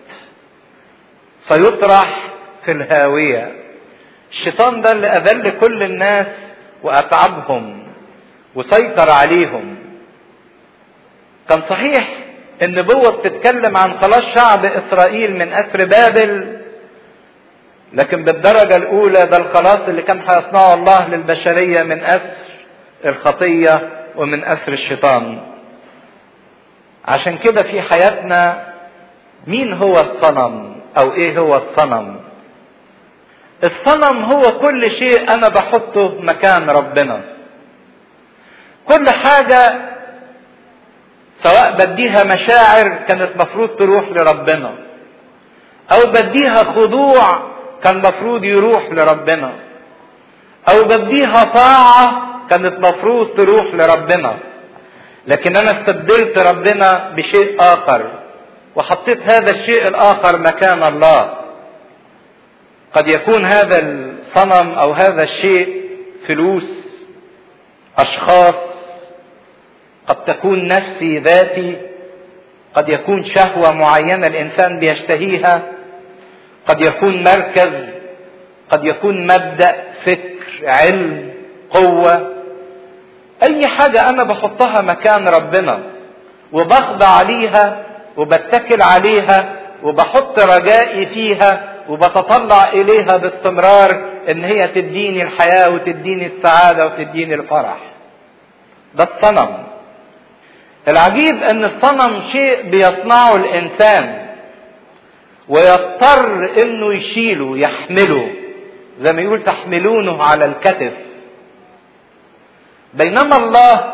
سيطرح في الهاويه الشيطان ده اللي اذل كل الناس واتعبهم وسيطر عليهم كان صحيح النبوة بتتكلم عن خلاص شعب إسرائيل من أسر بابل لكن بالدرجة الأولى ده الخلاص اللي كان هيصنعه الله للبشرية من أسر الخطية ومن أسر الشيطان عشان كده في حياتنا مين هو الصنم أو إيه هو الصنم الصنم هو كل شيء أنا بحطه مكان ربنا كل حاجة سواء بديها مشاعر كانت مفروض تروح لربنا او بديها خضوع كان مفروض يروح لربنا او بديها طاعة كانت مفروض تروح لربنا لكن انا استبدلت ربنا بشيء اخر وحطيت هذا الشيء الاخر مكان الله قد يكون هذا الصنم او هذا الشيء فلوس اشخاص قد تكون نفسي ذاتي قد يكون شهوة معينة الإنسان بيشتهيها قد يكون مركز قد يكون مبدأ فكر علم قوة أي حاجة أنا بحطها مكان ربنا وبخضع ليها وبتكل عليها وبحط رجائي فيها وبتطلع إليها باستمرار إن هي تديني الحياة وتديني السعادة وتديني الفرح ده الصنم العجيب ان الصنم شيء بيصنعه الانسان ويضطر انه يشيله يحمله زي ما يقول تحملونه على الكتف بينما الله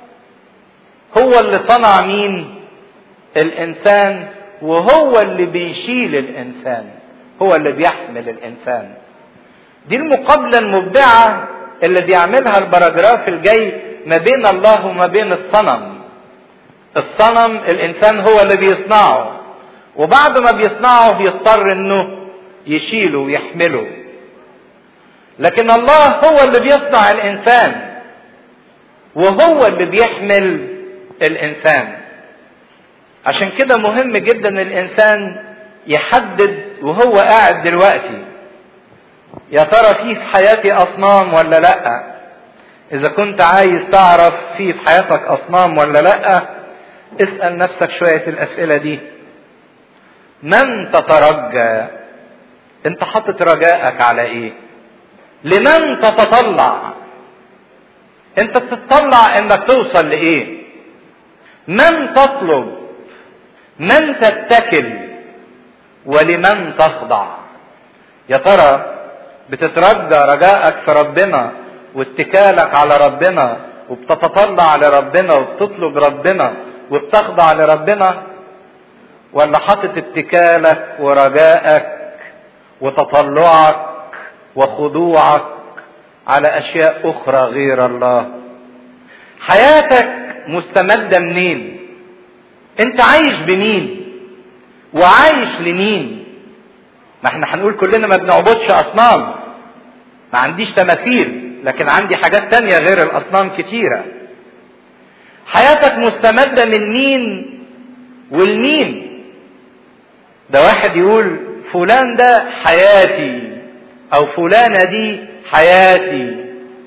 هو اللي صنع مين الانسان وهو اللي بيشيل الانسان هو اللي بيحمل الانسان دي المقابلة المبدعة اللي بيعملها البراجراف الجاي ما بين الله وما بين الصنم الصنم الانسان هو اللي بيصنعه وبعد ما بيصنعه بيضطر انه يشيله ويحمله لكن الله هو اللي بيصنع الانسان وهو اللي بيحمل الانسان عشان كده مهم جدا الانسان يحدد وهو قاعد دلوقتي يا ترى في في حياتي اصنام ولا لا اذا كنت عايز تعرف في في حياتك اصنام ولا لا اسأل نفسك شوية الأسئلة دي من تترجى انت حاطط رجائك على ايه لمن تتطلع انت بتتطلع انك توصل لايه من تطلب من تتكل ولمن تخضع يا ترى بتترجى رجائك في ربنا واتكالك على ربنا وبتتطلع لربنا وبتطلب ربنا وبتخضع لربنا ولا حاطط اتكالك ورجائك وتطلعك وخضوعك على اشياء اخرى غير الله حياتك مستمده منين انت عايش بمين وعايش لمين ما احنا هنقول كلنا ما بنعبدش اصنام ما عنديش تماثيل لكن عندي حاجات تانية غير الاصنام كتيره حياتك مستمدة من مين والمين ده واحد يقول فلان ده حياتي او فلانة دي حياتي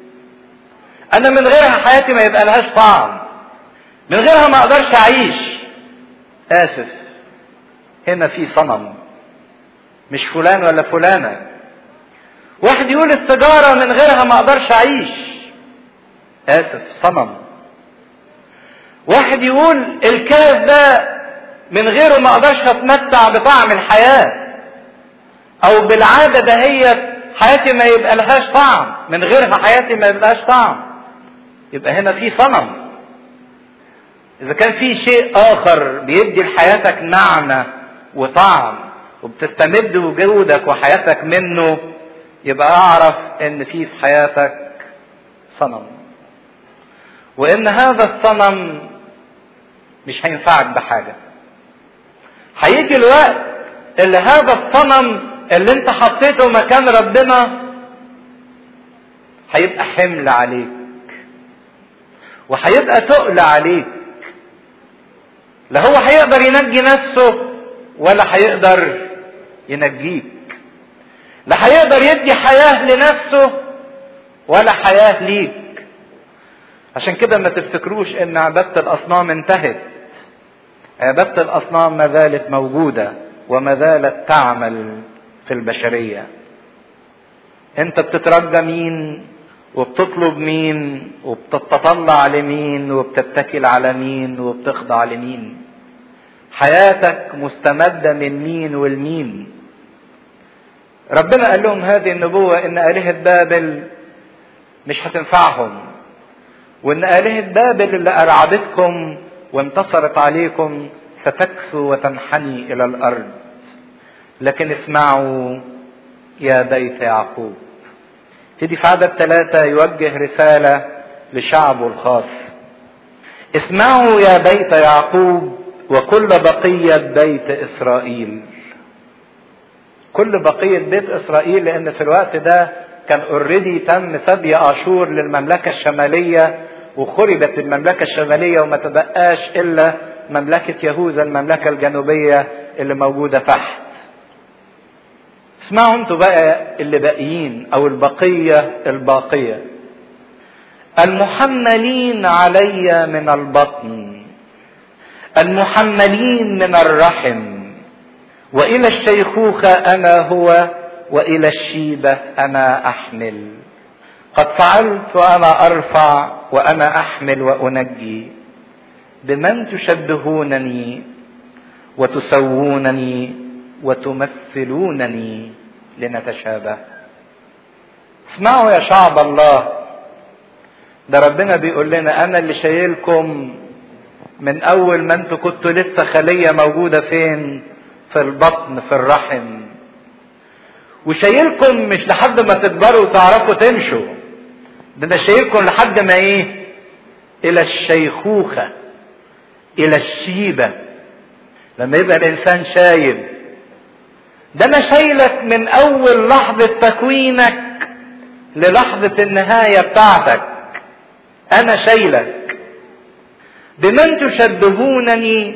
انا من غيرها حياتي ما يبقى لهاش طعم من غيرها ما اقدرش اعيش اسف هنا في صنم مش فلان ولا فلانة واحد يقول السيجارة من غيرها ما اقدرش اعيش اسف صنم واحد يقول الكاس ده من غيره ما اقدرش اتمتع بطعم الحياة او بالعادة ده هي حياتي ما يبقى لهاش طعم من غيرها حياتي ما يبقاش طعم يبقى هنا في صنم اذا كان في شيء اخر بيدي لحياتك معنى وطعم وبتستمد وجودك وحياتك منه يبقى اعرف ان في في حياتك صنم وان هذا الصنم مش هينفعك بحاجة هيجي الوقت اللي هذا الصنم اللي انت حطيته مكان ربنا هيبقى حمل عليك وهيبقى تقل عليك لا هو هيقدر ينجي نفسه ولا هيقدر ينجيك لا هيقدر يدي حياة لنفسه ولا حياة ليك عشان كده ما تفتكروش ان عبادة الاصنام انتهت عبادة الاصنام ما زالت موجودة وما زالت تعمل في البشرية انت بتترجى مين وبتطلب مين وبتتطلع لمين وبتتكل على مين وبتخضع لمين حياتك مستمدة من مين والمين ربنا قال لهم هذه النبوة ان آلهة بابل مش هتنفعهم وان آلهة بابل اللي أرعبتكم وانتصرت عليكم ستكسو وتنحني إلى الأرض لكن اسمعوا يا بيت يعقوب تدي في عدد ثلاثة يوجه رسالة لشعبه الخاص اسمعوا يا بيت يعقوب وكل بقية بيت إسرائيل كل بقية بيت إسرائيل لأن في الوقت ده كان اوريدي تم سبي اشور للمملكه الشماليه وخربت المملكه الشماليه وما تبقاش الا مملكه يهوذا المملكه الجنوبيه اللي موجوده تحت. اسمعوا انتوا بقى اللي باقيين او البقيه الباقيه. المحملين علي من البطن المحملين من الرحم والى الشيخوخه انا هو والى الشيبه انا احمل قد فعلت وانا ارفع وانا احمل وانجي بمن تشبهونني وتسوونني وتمثلونني لنتشابه اسمعوا يا شعب الله ده ربنا بيقول لنا انا اللي شايلكم من اول ما انتوا كنتوا لسه خليه موجوده فين في البطن في الرحم وشايلكم مش لحد ما تكبروا وتعرفوا تمشوا ده انا شايلكم لحد ما ايه الى الشيخوخة الى الشيبة لما يبقى الانسان شايب ده انا شايلك من اول لحظة تكوينك للحظة النهاية بتاعتك انا شايلك بمن تشبهونني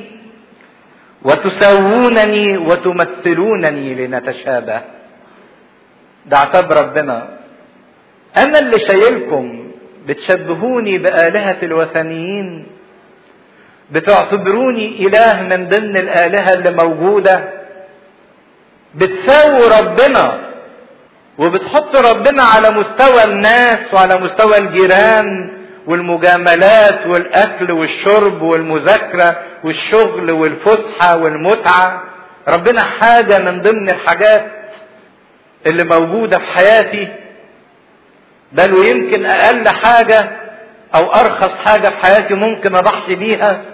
وتسوونني وتمثلونني لنتشابه ده عتاب ربنا انا اللي شايلكم بتشبهوني بآلهة الوثنيين بتعتبروني اله من ضمن الآلهة اللي موجودة بتساووا ربنا وبتحطوا ربنا على مستوى الناس وعلى مستوى الجيران والمجاملات والاكل والشرب والمذاكرة والشغل والفسحة والمتعة ربنا حاجة من ضمن الحاجات اللي موجودة في حياتي بل ويمكن أقل حاجة أو أرخص حاجة في حياتي ممكن أضحي بيها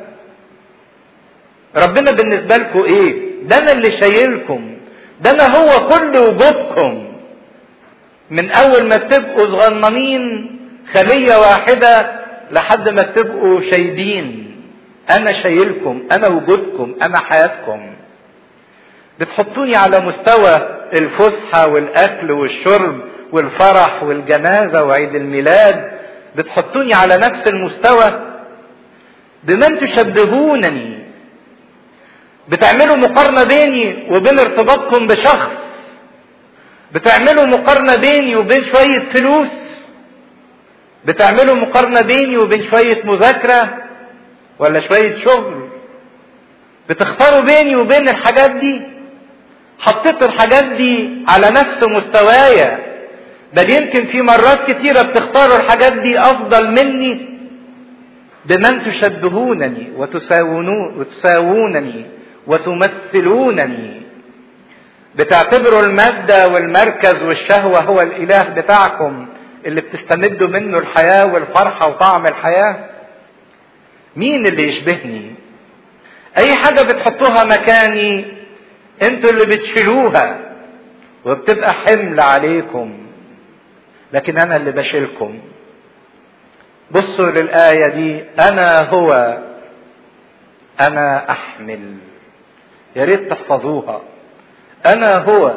ربنا بالنسبة لكم إيه؟ ده أنا اللي شايلكم ده أنا هو كل وجودكم من أول ما بتبقوا صغننين خلية واحدة لحد ما تبقوا شايبين أنا شايلكم أنا وجودكم أنا حياتكم بتحطوني على مستوى الفسحة والأكل والشرب والفرح والجنازة وعيد الميلاد بتحطوني على نفس المستوى بمن تشبهونني بتعملوا مقارنة بيني وبين ارتباطكم بشخص بتعملوا مقارنة بيني وبين شوية فلوس بتعملوا مقارنة بيني وبين شوية مذاكرة ولا شوية شغل بتختاروا بيني وبين الحاجات دي حطيتوا الحاجات دي على نفس مستوايا بل يمكن في مرات كتيرة بتختاروا الحاجات دي أفضل مني بمن تشبهونني وتساوونني وتمثلونني بتعتبروا المادة والمركز والشهوة هو الإله بتاعكم اللي بتستمدوا منه الحياة والفرحة وطعم الحياة مين اللي يشبهني اي حاجة بتحطوها مكاني انتوا اللي بتشيلوها وبتبقى حمل عليكم لكن انا اللي بشيلكم بصوا للآية دي انا هو انا احمل يا ريت تحفظوها انا هو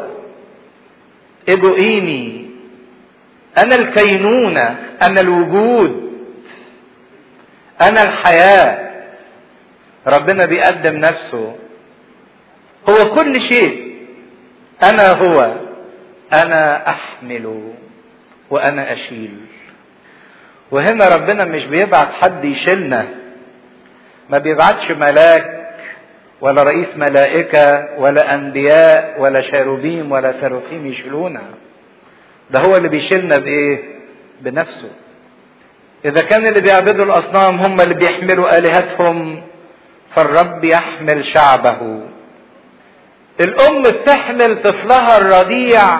ابوئيمي انا الكينونة انا الوجود انا الحياة ربنا بيقدم نفسه هو كل شيء انا هو انا احمل وانا اشيل وهنا ربنا مش بيبعت حد يشيلنا ما بيبعتش ملاك ولا رئيس ملائكة ولا أنبياء ولا شاروبيم ولا ساروخيم يشيلونا ده هو اللي بيشيلنا بإيه؟ بنفسه إذا كان اللي بيعبدوا الأصنام هم اللي بيحملوا آلهتهم فالرب يحمل شعبه الأم بتحمل طفلها الرضيع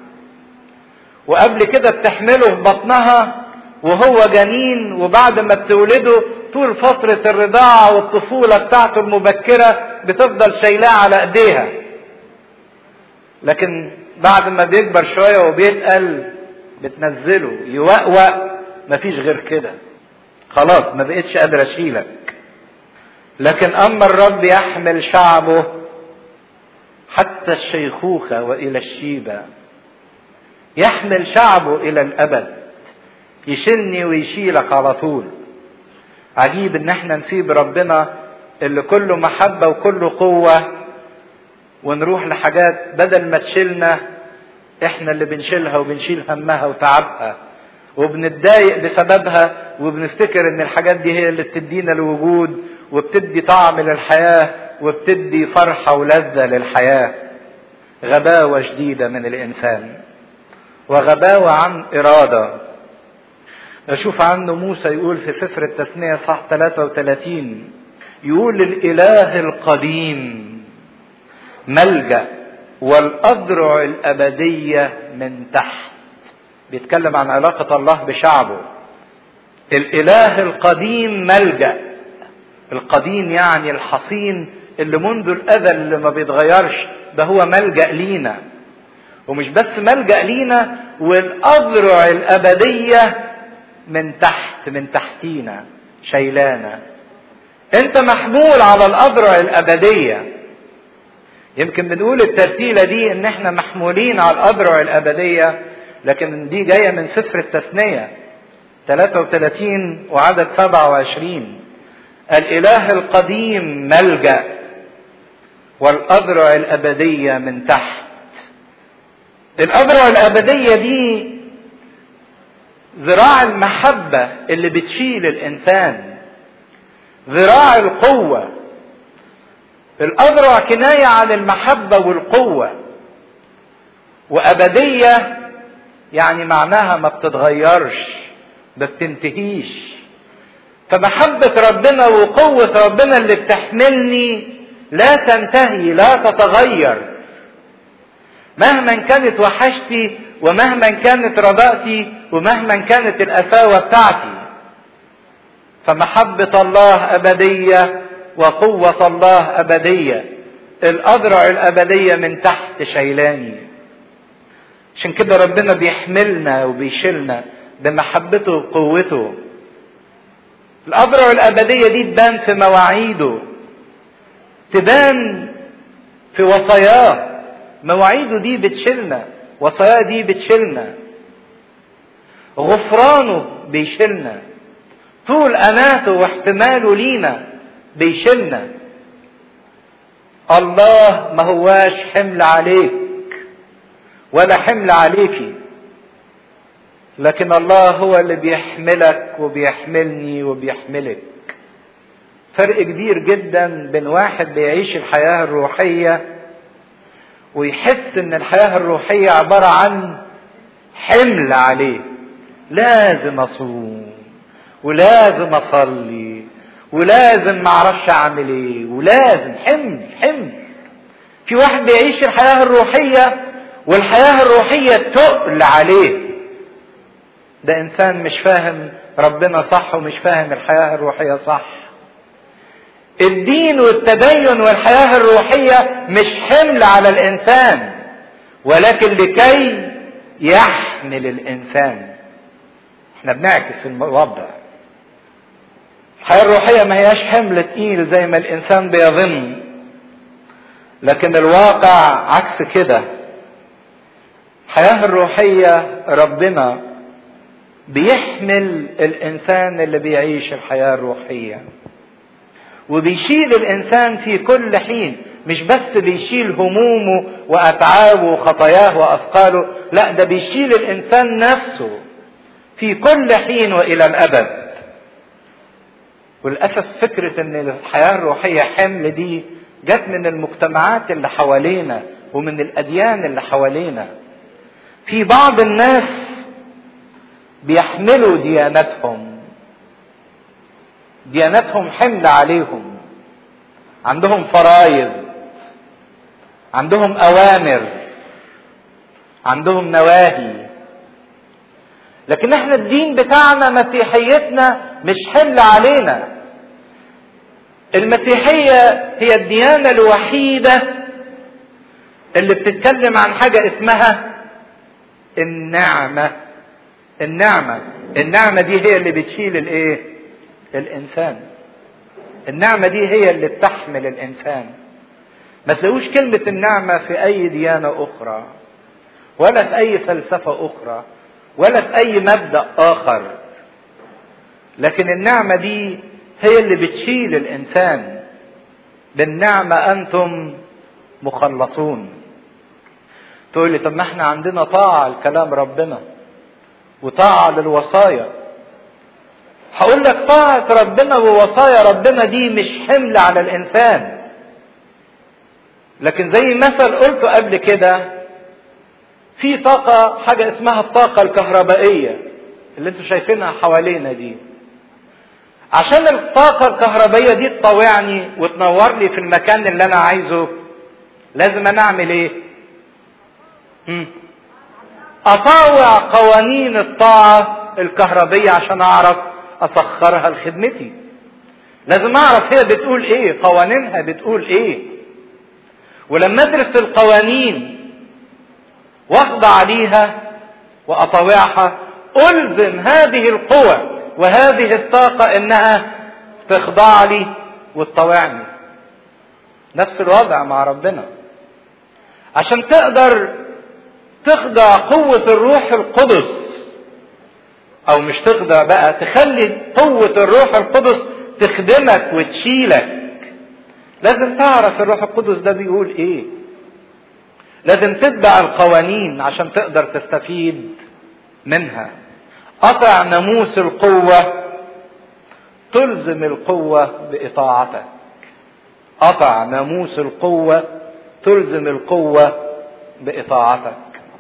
وقبل كده بتحمله في بطنها وهو جنين وبعد ما بتولده طول فترة الرضاعة والطفولة بتاعته المبكرة بتفضل شايلاه على ايديها لكن بعد ما بيكبر شوية وبيتقل بتنزله يوقوق مفيش غير كده خلاص ما بقتش قادر اشيلك لكن اما الرب يحمل شعبه حتى الشيخوخة والى الشيبة يحمل شعبه الى الابد يشيلني ويشيلك على طول عجيب ان احنا نسيب ربنا اللي كله محبة وكله قوة ونروح لحاجات بدل ما تشيلنا احنا اللي بنشيلها وبنشيل همها وتعبها وبنتضايق بسببها وبنفتكر ان الحاجات دي هي اللي بتدينا الوجود وبتدي طعم للحياة وبتدي فرحة ولذة للحياة غباوة شديدة من الانسان وغباوة عن ارادة نشوف عنه موسى يقول في سفر التثنية صح 33 يقول الإله القديم ملجأ والأذرع الأبدية من تحت بيتكلم عن علاقة الله بشعبه الإله القديم ملجأ القديم يعني الحصين اللي منذ الأذى اللي ما بيتغيرش ده هو ملجأ لينا ومش بس ملجأ لينا والأذرع الأبدية من تحت من تحتينا شيلانا انت محمول على الاذرع الابديه يمكن بنقول الترتيله دي ان احنا محمولين على الاذرع الابديه لكن دي جايه من سفر التثنيه 33 وعدد 27 الاله القديم ملجا والاذرع الابديه من تحت الاذرع الابديه دي ذراع المحبة اللي بتشيل الإنسان ذراع القوة الأذرع كناية عن المحبة والقوة وأبدية يعني معناها ما بتتغيرش ما بتنتهيش فمحبة ربنا وقوة ربنا اللي بتحملني لا تنتهي لا تتغير مهما كانت وحشتي ومهما كانت رضاءتي ومهما كانت الأساوة بتاعتي فمحبة الله أبدية وقوة الله أبدية الأذرع الأبدية من تحت شيلاني عشان كده ربنا بيحملنا وبيشيلنا بمحبته وقوته الأذرع الأبدية دي تبان في مواعيده تبان في وصاياه مواعيده دي بتشيلنا وصاياه دي بتشيلنا غفرانه بيشيلنا طول أناته واحتماله لينا بيشيلنا الله ما هواش حمل عليك ولا حمل عليكي لكن الله هو اللي بيحملك وبيحملني وبيحملك فرق كبير جدا بين واحد بيعيش الحياة الروحية ويحس ان الحياة الروحية عبارة عن حمل عليه لازم اصوم ولازم اصلي ولازم معرفش اعمل ايه ولازم حمل حمل في واحد بيعيش الحياة الروحية والحياة الروحية تقل عليه ده انسان مش فاهم ربنا صح ومش فاهم الحياة الروحية صح الدين والتدين والحياة الروحية مش حمل على الإنسان ولكن لكي يحمل الإنسان احنا بنعكس الوضع الحياة الروحية ما هياش حمل تقيل زي ما الإنسان بيظن لكن الواقع عكس كده الحياة الروحية ربنا بيحمل الإنسان اللي بيعيش الحياة الروحية وبيشيل الإنسان في كل حين مش بس بيشيل همومه وأتعابه وخطاياه وأثقاله لا ده بيشيل الإنسان نفسه في كل حين وإلى الأبد وللأسف فكرة أن الحياة الروحية حمل دي جت من المجتمعات اللي حوالينا ومن الأديان اللي حوالينا في بعض الناس بيحملوا ديانتهم ديانتهم حمل عليهم عندهم فرايض عندهم اوامر عندهم نواهي لكن احنا الدين بتاعنا مسيحيتنا مش حمل علينا المسيحية هي الديانة الوحيدة اللي بتتكلم عن حاجة اسمها النعمة النعمة النعمة دي هي اللي بتشيل الايه الانسان النعمة دي هي اللي بتحمل الانسان ما تلاقوش كلمة النعمة في اي ديانة اخرى ولا في اي فلسفة اخرى ولا في اي مبدأ اخر لكن النعمة دي هي اللي بتشيل الانسان بالنعمة انتم مخلصون تقول لي طب ما احنا عندنا طاعة لكلام ربنا وطاعة للوصايا هقول لك طاعة ربنا ووصايا ربنا دي مش حمل على الإنسان لكن زي مثل قلته قبل كده في طاقة حاجة اسمها الطاقة الكهربائية اللي انتوا شايفينها حوالينا دي عشان الطاقة الكهربائية دي تطوعني وتنور لي في المكان اللي أنا عايزه لازم أنا أعمل إيه؟ مم. أطاوع قوانين الطاعة الكهربية عشان أعرف أسخرها لخدمتي. لازم أعرف هي بتقول إيه، قوانينها بتقول إيه. ولما أدرس القوانين وأخضع ليها وأطاوعها ألزم هذه القوى وهذه الطاقة إنها تخضع لي وتطاوعني. نفس الوضع مع ربنا. عشان تقدر تخضع قوة الروح القدس أو مش تخضع بقى تخلي قوة الروح القدس تخدمك وتشيلك لازم تعرف الروح القدس ده بيقول إيه لازم تتبع القوانين عشان تقدر تستفيد منها قطع ناموس القوة تلزم القوة بإطاعتك قطع ناموس القوة تلزم القوة بإطاعتك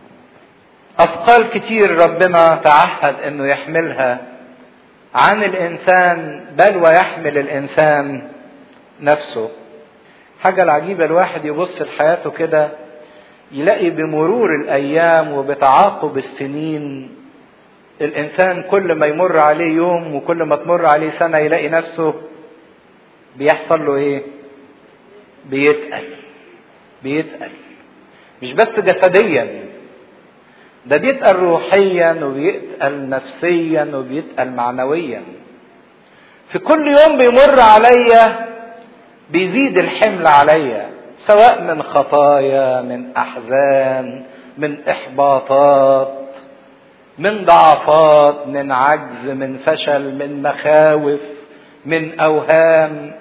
أثقال كتير ربنا تعهد إنه يحملها عن الإنسان بل ويحمل الإنسان نفسه. حاجة العجيبة الواحد يبص لحياته كده يلاقي بمرور الأيام وبتعاقب السنين الإنسان كل ما يمر عليه يوم وكل ما تمر عليه سنة يلاقي نفسه بيحصل له إيه؟ بيتقل بيتقل مش بس جسديا ده بيتقل روحيا وبيتقل نفسيا وبيتقل معنويا في كل يوم بيمر عليا بيزيد الحمل عليا سواء من خطايا من احزان من احباطات من ضعفات من عجز من فشل من مخاوف من اوهام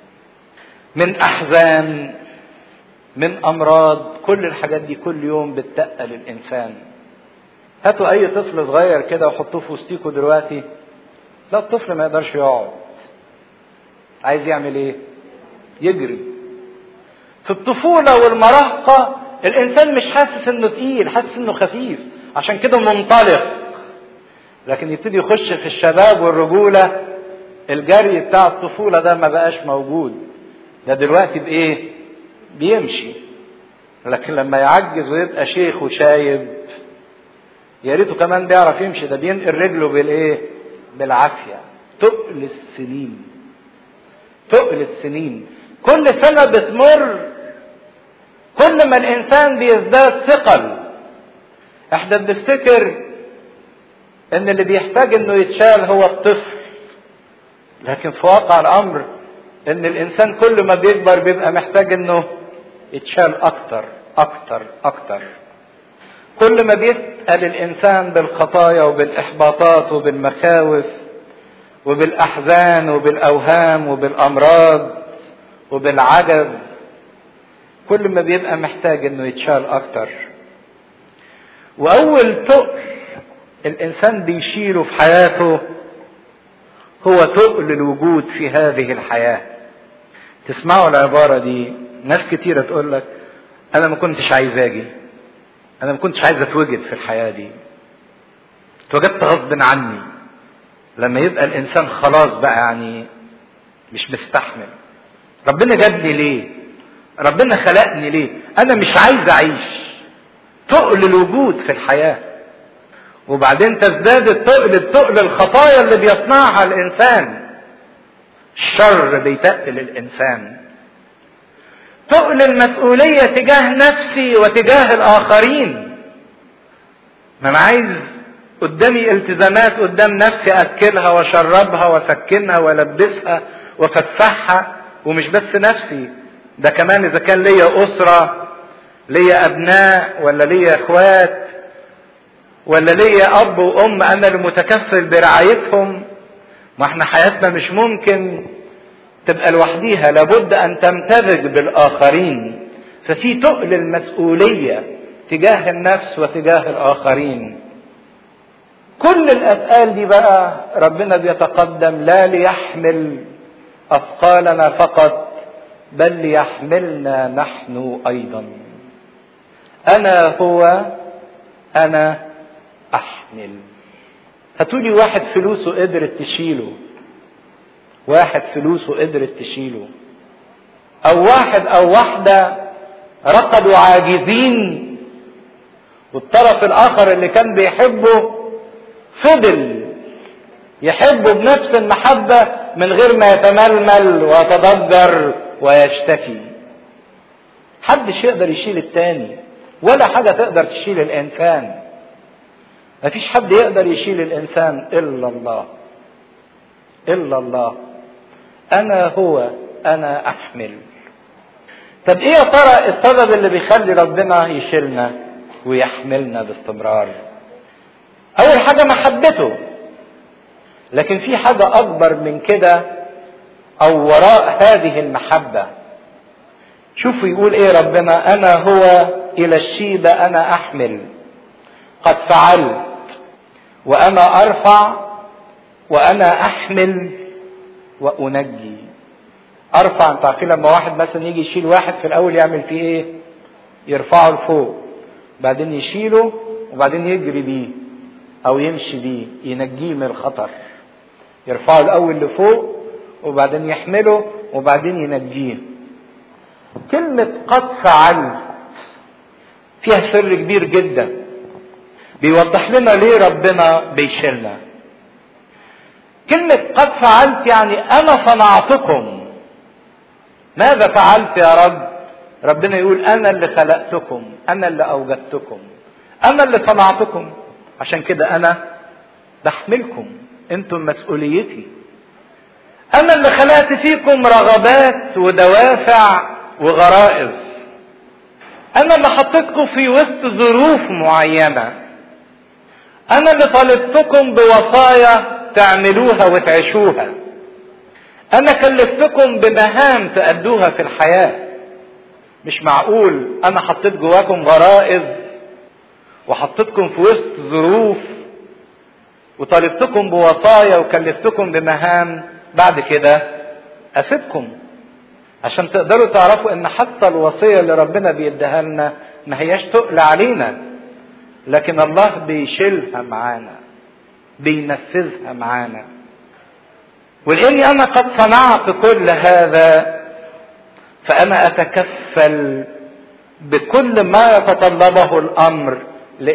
من احزان من امراض كل الحاجات دي كل يوم بتتقل الانسان هاتوا اي طفل صغير كده وحطوه في وسطيكوا دلوقتي لا الطفل ما يقدرش يقعد عايز يعمل ايه يجري في الطفوله والمراهقه الانسان مش حاسس انه تقيل حاسس انه خفيف عشان كده منطلق لكن يبتدي يخش في الشباب والرجوله الجري بتاع الطفوله ده ما بقاش موجود ده دلوقتي بايه بيمشي لكن لما يعجز ويبقى شيخ وشايب يا ريته كمان بيعرف يمشي ده بينقل رجله بالايه؟ بالعافيه تقل السنين تقل السنين كل سنة بتمر كل ما الإنسان بيزداد ثقل احنا بنفتكر ان اللي بيحتاج انه يتشال هو الطفل لكن في واقع الامر ان الانسان كل ما بيكبر بيبقى محتاج انه يتشال اكتر اكتر اكتر كل ما بيسأل الانسان بالخطايا وبالاحباطات وبالمخاوف وبالاحزان وبالاوهام وبالامراض وبالعجز كل ما بيبقى محتاج انه يتشال اكتر واول تقل الانسان بيشيله في حياته هو تقل الوجود في هذه الحياه تسمعوا العباره دي ناس كتيره تقول لك انا ما كنتش عايز اجي انا ما كنتش عايز اتوجد في الحياه دي اتوجدت غصب عني لما يبقى الانسان خلاص بقى يعني مش مستحمل ربنا جابني ليه ربنا خلقني ليه انا مش عايز اعيش تقل الوجود في الحياه وبعدين تزداد التقل التقل الخطايا اللي بيصنعها الانسان الشر بيتقل الانسان تقل المسؤوليه تجاه نفسي وتجاه الاخرين ما انا عايز قدامي التزامات قدام نفسي اكلها واشربها واسكنها والبسها وافسحها ومش بس نفسي ده كمان اذا كان ليا اسره ليا ابناء ولا ليا اخوات ولا ليا اب وام انا المتكفل برعايتهم ما احنا حياتنا مش ممكن تبقى لوحديها لابد ان تمتزج بالاخرين ففي تقل المسؤوليه تجاه النفس وتجاه الاخرين كل الاثقال دي بقى ربنا بيتقدم لا ليحمل اثقالنا فقط بل ليحملنا نحن ايضا انا هو انا احمل هاتولي واحد فلوسه قدرت تشيله واحد فلوسه قدرت تشيله او واحد او واحدة رقدوا عاجزين والطرف الاخر اللي كان بيحبه فضل يحبه بنفس المحبة من غير ما يتململ ويتضجر ويشتكي حدش يقدر يشيل التاني ولا حاجة تقدر تشيل الانسان مفيش حد يقدر يشيل الانسان الا الله الا الله انا هو انا احمل طب ايه يا ترى السبب اللي بيخلي ربنا يشيلنا ويحملنا باستمرار اول حاجه محبته لكن في حاجه اكبر من كده او وراء هذه المحبه شوفوا يقول ايه ربنا انا هو الى الشيبه انا احمل قد فعلت وانا ارفع وانا احمل وانجي ارفع انت عارفين لما واحد مثلا يجي يشيل واحد في الاول يعمل فيه ايه يرفعه لفوق بعدين يشيله وبعدين يجري بيه او يمشي بيه ينجيه من الخطر يرفعه الاول لفوق وبعدين يحمله وبعدين ينجيه كلمة قد فعلت فيها سر كبير جدا بيوضح لنا ليه ربنا بيشيلنا كلمة قد فعلت يعني أنا صنعتكم ماذا فعلت يا رب ربنا يقول أنا اللي خلقتكم أنا اللي أوجدتكم أنا اللي صنعتكم عشان كده أنا بحملكم أنتم مسؤوليتي أنا اللي خلقت فيكم رغبات ودوافع وغرائز أنا اللي حطيتكم في وسط ظروف معينة أنا اللي طالبتكم بوصايا تعملوها وتعيشوها انا كلفتكم بمهام تأدوها في الحياة مش معقول انا حطيت جواكم غرائز وحطيتكم في وسط ظروف وطالبتكم بوصايا وكلفتكم بمهام بعد كده اسيبكم عشان تقدروا تعرفوا ان حتى الوصية اللي ربنا بيديها لنا ما هياش تقل علينا لكن الله بيشيلها معانا بينفذها معانا ولاني انا قد صنعت كل هذا فانا اتكفل بكل ما يتطلبه الامر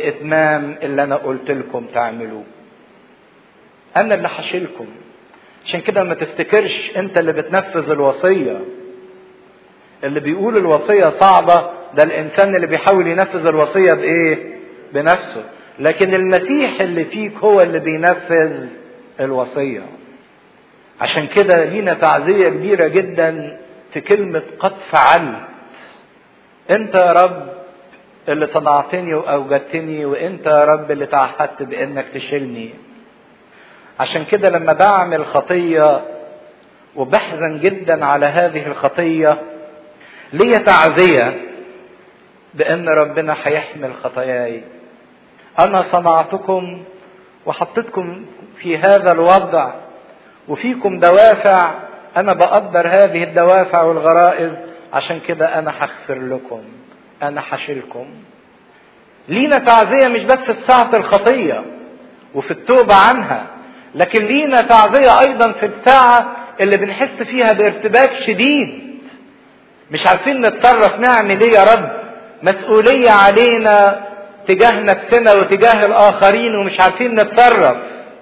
لاتمام اللي انا قلت لكم تعملوه انا اللي هشيلكم عشان كده ما تفتكرش انت اللي بتنفذ الوصية اللي بيقول الوصية صعبة ده الانسان اللي بيحاول ينفذ الوصية بايه بنفسه لكن المسيح اللي فيك هو اللي بينفذ الوصية عشان كده لينا تعزية كبيرة جدا في كلمة قد فعلت انت يا رب اللي صنعتني واوجدتني وانت يا رب اللي تعهدت بانك تشيلني عشان كده لما بعمل خطية وبحزن جدا على هذه الخطية ليا تعزية بان ربنا هيحمل خطاياي انا صنعتكم وحطيتكم في هذا الوضع وفيكم دوافع انا بقدر هذه الدوافع والغرائز عشان كده انا هغفر لكم انا هشيلكم لينا تعزيه مش بس في ساعه الخطيه وفي التوبه عنها لكن لينا تعزيه ايضا في الساعه اللي بنحس فيها بارتباك شديد مش عارفين نتصرف نعمل ايه يا رب مسؤوليه علينا تجاه نفسنا وتجاه الاخرين ومش عارفين نتصرف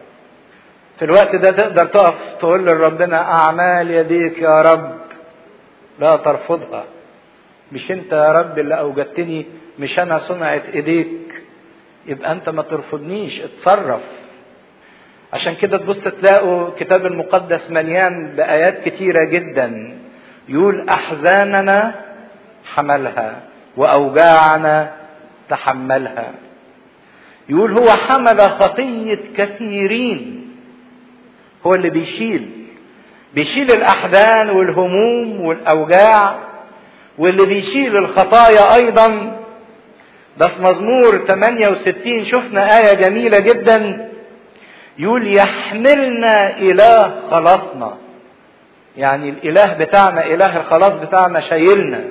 في الوقت ده تقدر تقف تقول لربنا اعمال يديك يا رب لا ترفضها مش انت يا رب اللي اوجدتني مش انا صنعت ايديك يبقى انت ما ترفضنيش اتصرف عشان كده تبص تلاقوا الكتاب المقدس مليان بايات كتيره جدا يقول احزاننا حملها واوجاعنا تحملها يقول هو حمل خطيه كثيرين هو اللي بيشيل بيشيل الاحزان والهموم والاوجاع واللي بيشيل الخطايا ايضا ده في مزمور 68 شفنا آية جميلة جدا يقول يحملنا إله خلاصنا يعني الإله بتاعنا إله الخلاص بتاعنا شايلنا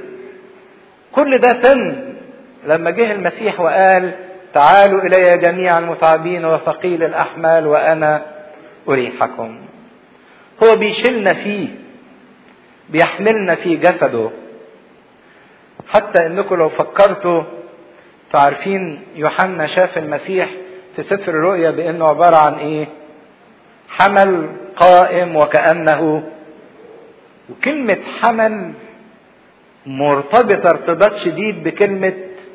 كل ده تم لما جه المسيح وقال تعالوا إلي جميعا المتعبين وثقيل الأحمال وأنا أريحكم هو بيشيلنا فيه بيحملنا في جسده حتى انكم لو فكرتوا تعرفين يوحنا شاف المسيح في سفر الرؤيا بانه عباره عن ايه حمل قائم وكانه وكلمه حمل مرتبطه ارتباط شديد بكلمه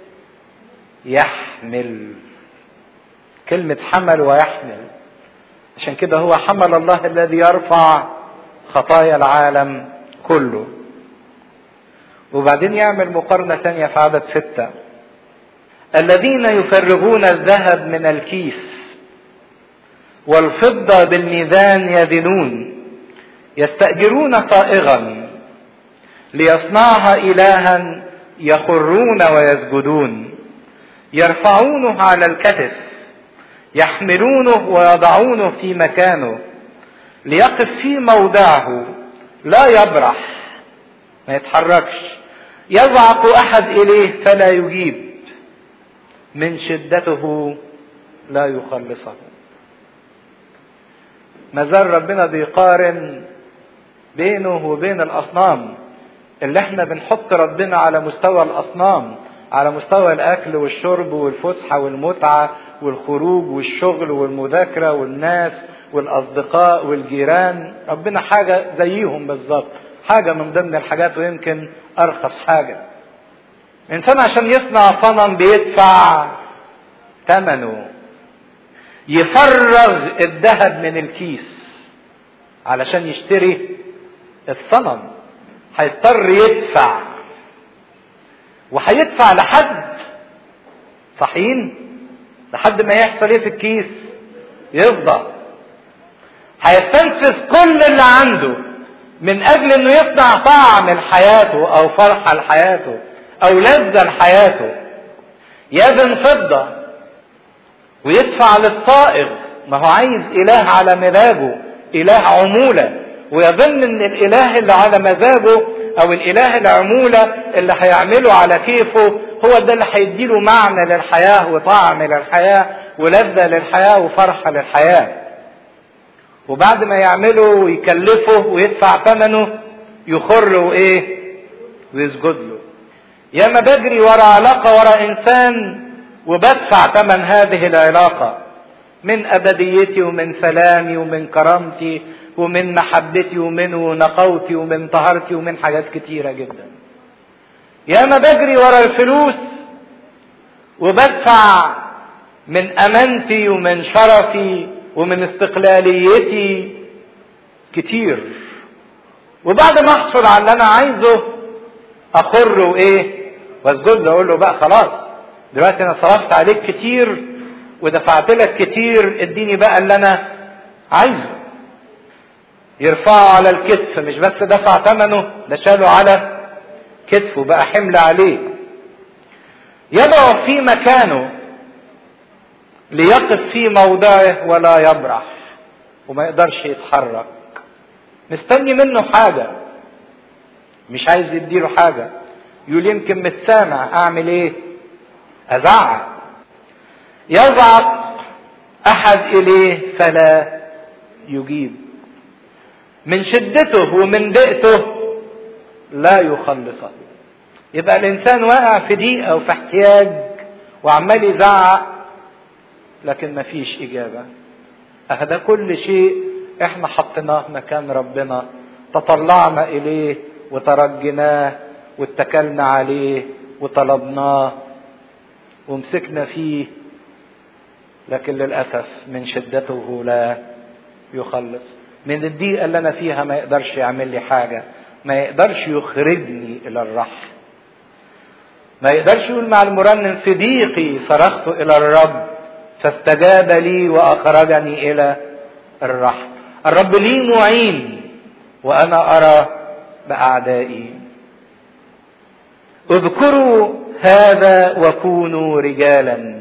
يحمل كلمه حمل ويحمل عشان كده هو حمل الله الذي يرفع خطايا العالم كله وبعدين يعمل مقارنة ثانية في عدد ستة الذين يفرغون الذهب من الكيس والفضة بالميزان يزنون يستأجرون صائغا ليصنعها إلها يخرون ويسجدون يرفعونه على الكتف يحملونه ويضعونه في مكانه ليقف في موضعه لا يبرح ما يتحركش يزعق احد اليه فلا يجيب من شدته لا يخلصه ما زال ربنا بيقارن بينه وبين الاصنام اللي احنا بنحط ربنا على مستوى الاصنام على مستوى الاكل والشرب والفسحه والمتعه والخروج والشغل والمذاكره والناس والاصدقاء والجيران ربنا حاجه زيهم بالظبط حاجه من ضمن الحاجات ويمكن ارخص حاجه الانسان عشان يصنع صنم بيدفع ثمنه يفرغ الذهب من الكيس علشان يشتري الصنم هيضطر يدفع وهيدفع لحد صحيين لحد ما يحصل ايه في الكيس يفضى هيستنفذ كل اللي عنده من اجل انه يصنع طعم لحياته او فرحه لحياته او لذه لحياته يزن فضه ويدفع للصائغ ما هو عايز اله على مزاجه اله عموله ويظن ان الاله اللي على مزاجه او الاله العموله اللي هيعمله على كيفه هو ده اللي هيديله معنى للحياه وطعم للحياه ولذه للحياه وفرحه للحياه وبعد ما يعمله ويكلفه ويدفع ثمنه يخر وايه ويسجد له يا ما بجري ورا علاقه ورا انسان وبدفع ثمن هذه العلاقه من ابديتي ومن سلامي ومن كرامتي ومن محبتي ومن نقوتي ومن طهارتي ومن حاجات كتيره جدا يا ما بجري ورا الفلوس وبدفع من امانتي ومن شرفي ومن استقلاليتي كتير وبعد ما احصل على اللي انا عايزه اخر وايه واسجد له اقول له بقى خلاص دلوقتي انا صرفت عليك كتير ودفعت لك كتير اديني بقى اللي انا عايزه يرفعه على الكتف مش بس دفع ثمنه ده شاله على كتفه بقى حمل عليه يضع في مكانه ليقف في موضعه ولا يبرح وما يقدرش يتحرك مستني منه حاجة مش عايز يديله حاجة يقول يمكن متسامع اعمل ايه ازعق يزعق احد اليه فلا يجيب من شدته ومن ضيقته لا يخلصه يبقى الانسان واقع في ضيقه وفي احتياج وعمال يزعق لكن مفيش اجابه ده كل شيء احنا حطيناه مكان ربنا تطلعنا اليه وترجناه واتكلنا عليه وطلبناه ومسكنا فيه لكن للاسف من شدته لا يخلص من الضيقه اللي انا فيها ما يقدرش يعمل لي حاجه ما يقدرش يخرجني الى الرحم ما يقدرش يقول مع المرنم في ضيقي صرخت الى الرب فاستجاب لي واخرجني الى الرحم الرب لي معين وانا ارى باعدائي اذكروا هذا وكونوا رجالا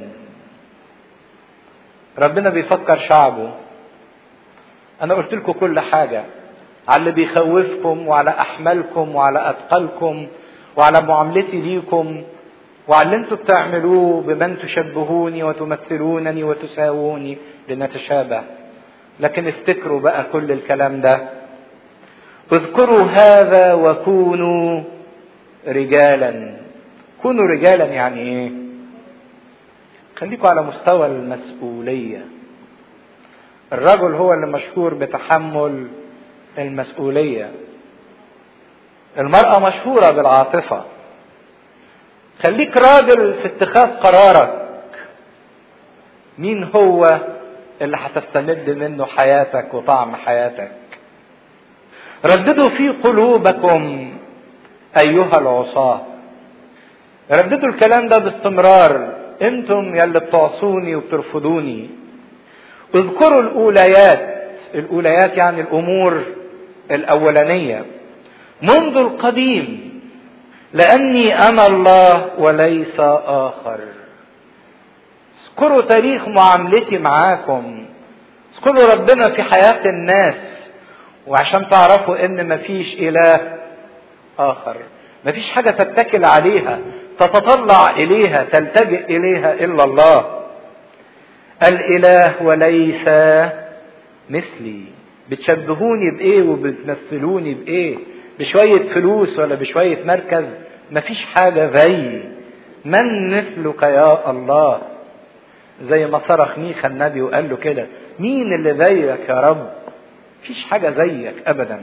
ربنا بيفكر شعبه انا قلت لكم كل حاجه على اللي بيخوفكم وعلى احمالكم وعلى اثقالكم وعلى معاملتي ليكم وعلى اللي انتوا بتعملوه بمن تشبهوني وتمثلونني وتساووني لنتشابه لكن افتكروا بقى كل الكلام ده اذكروا هذا وكونوا رجالا كونوا رجالا يعني ايه خليكم على مستوى المسؤوليه الرجل هو اللي مشهور بتحمل المسؤوليه المراه مشهوره بالعاطفه خليك راجل في اتخاذ قرارك مين هو اللي هتستمد منه حياتك وطعم حياتك رددوا في قلوبكم ايها العصاه رددوا الكلام ده باستمرار انتم يلي بتعصوني وبترفضوني اذكروا الاوليات الاوليات يعني الامور الاولانيه منذ القديم لاني انا الله وليس اخر اذكروا تاريخ معاملتي معاكم اذكروا ربنا في حياه الناس وعشان تعرفوا ان مفيش اله اخر مفيش حاجه تتكل عليها تتطلع اليها تلتجئ اليها الا الله الاله وليس مثلي بتشبهوني بايه وبتمثلوني بايه بشويه فلوس ولا بشويه مركز مفيش حاجه زي من مثلك يا الله زي ما صرخ ميخا النبي وقال له كده مين اللي زيك يا رب مفيش حاجه زيك ابدا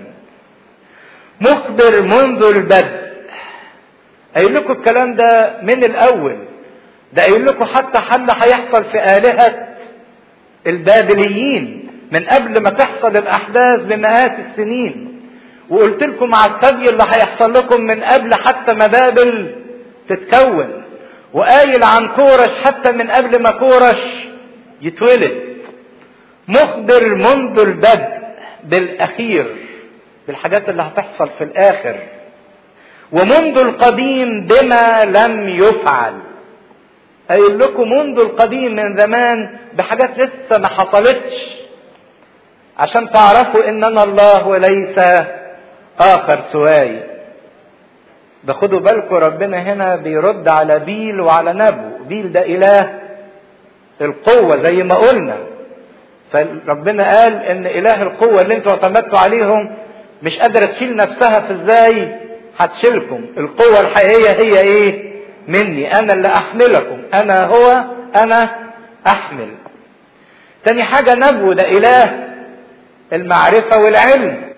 مخبر منذ البدء قايل لكم الكلام ده من الاول ده قايل لكم حتى حل هيحصل في الهه البابليين من قبل ما تحصل الاحداث بمئات السنين وقلت لكم على السبي اللي هيحصل لكم من قبل حتى ما بابل تتكون وقايل عن كورش حتى من قبل ما كورش يتولد مخبر منذ البدء بالاخير بالحاجات اللي هتحصل في الاخر ومنذ القديم بما لم يفعل قايل لكم منذ القديم من زمان بحاجات لسه ما حصلتش عشان تعرفوا ان انا الله وليس اخر سواي ده خدوا بالكم ربنا هنا بيرد على بيل وعلى نبو بيل ده اله القوه زي ما قلنا فربنا قال ان اله القوه اللي انتوا اعتمدتوا عليهم مش قادره تشيل نفسها في ازاي هتشيلكم القوه الحقيقيه هي ايه مني انا اللي احملكم انا هو انا احمل تاني حاجة نبو ده إله المعرفة والعلم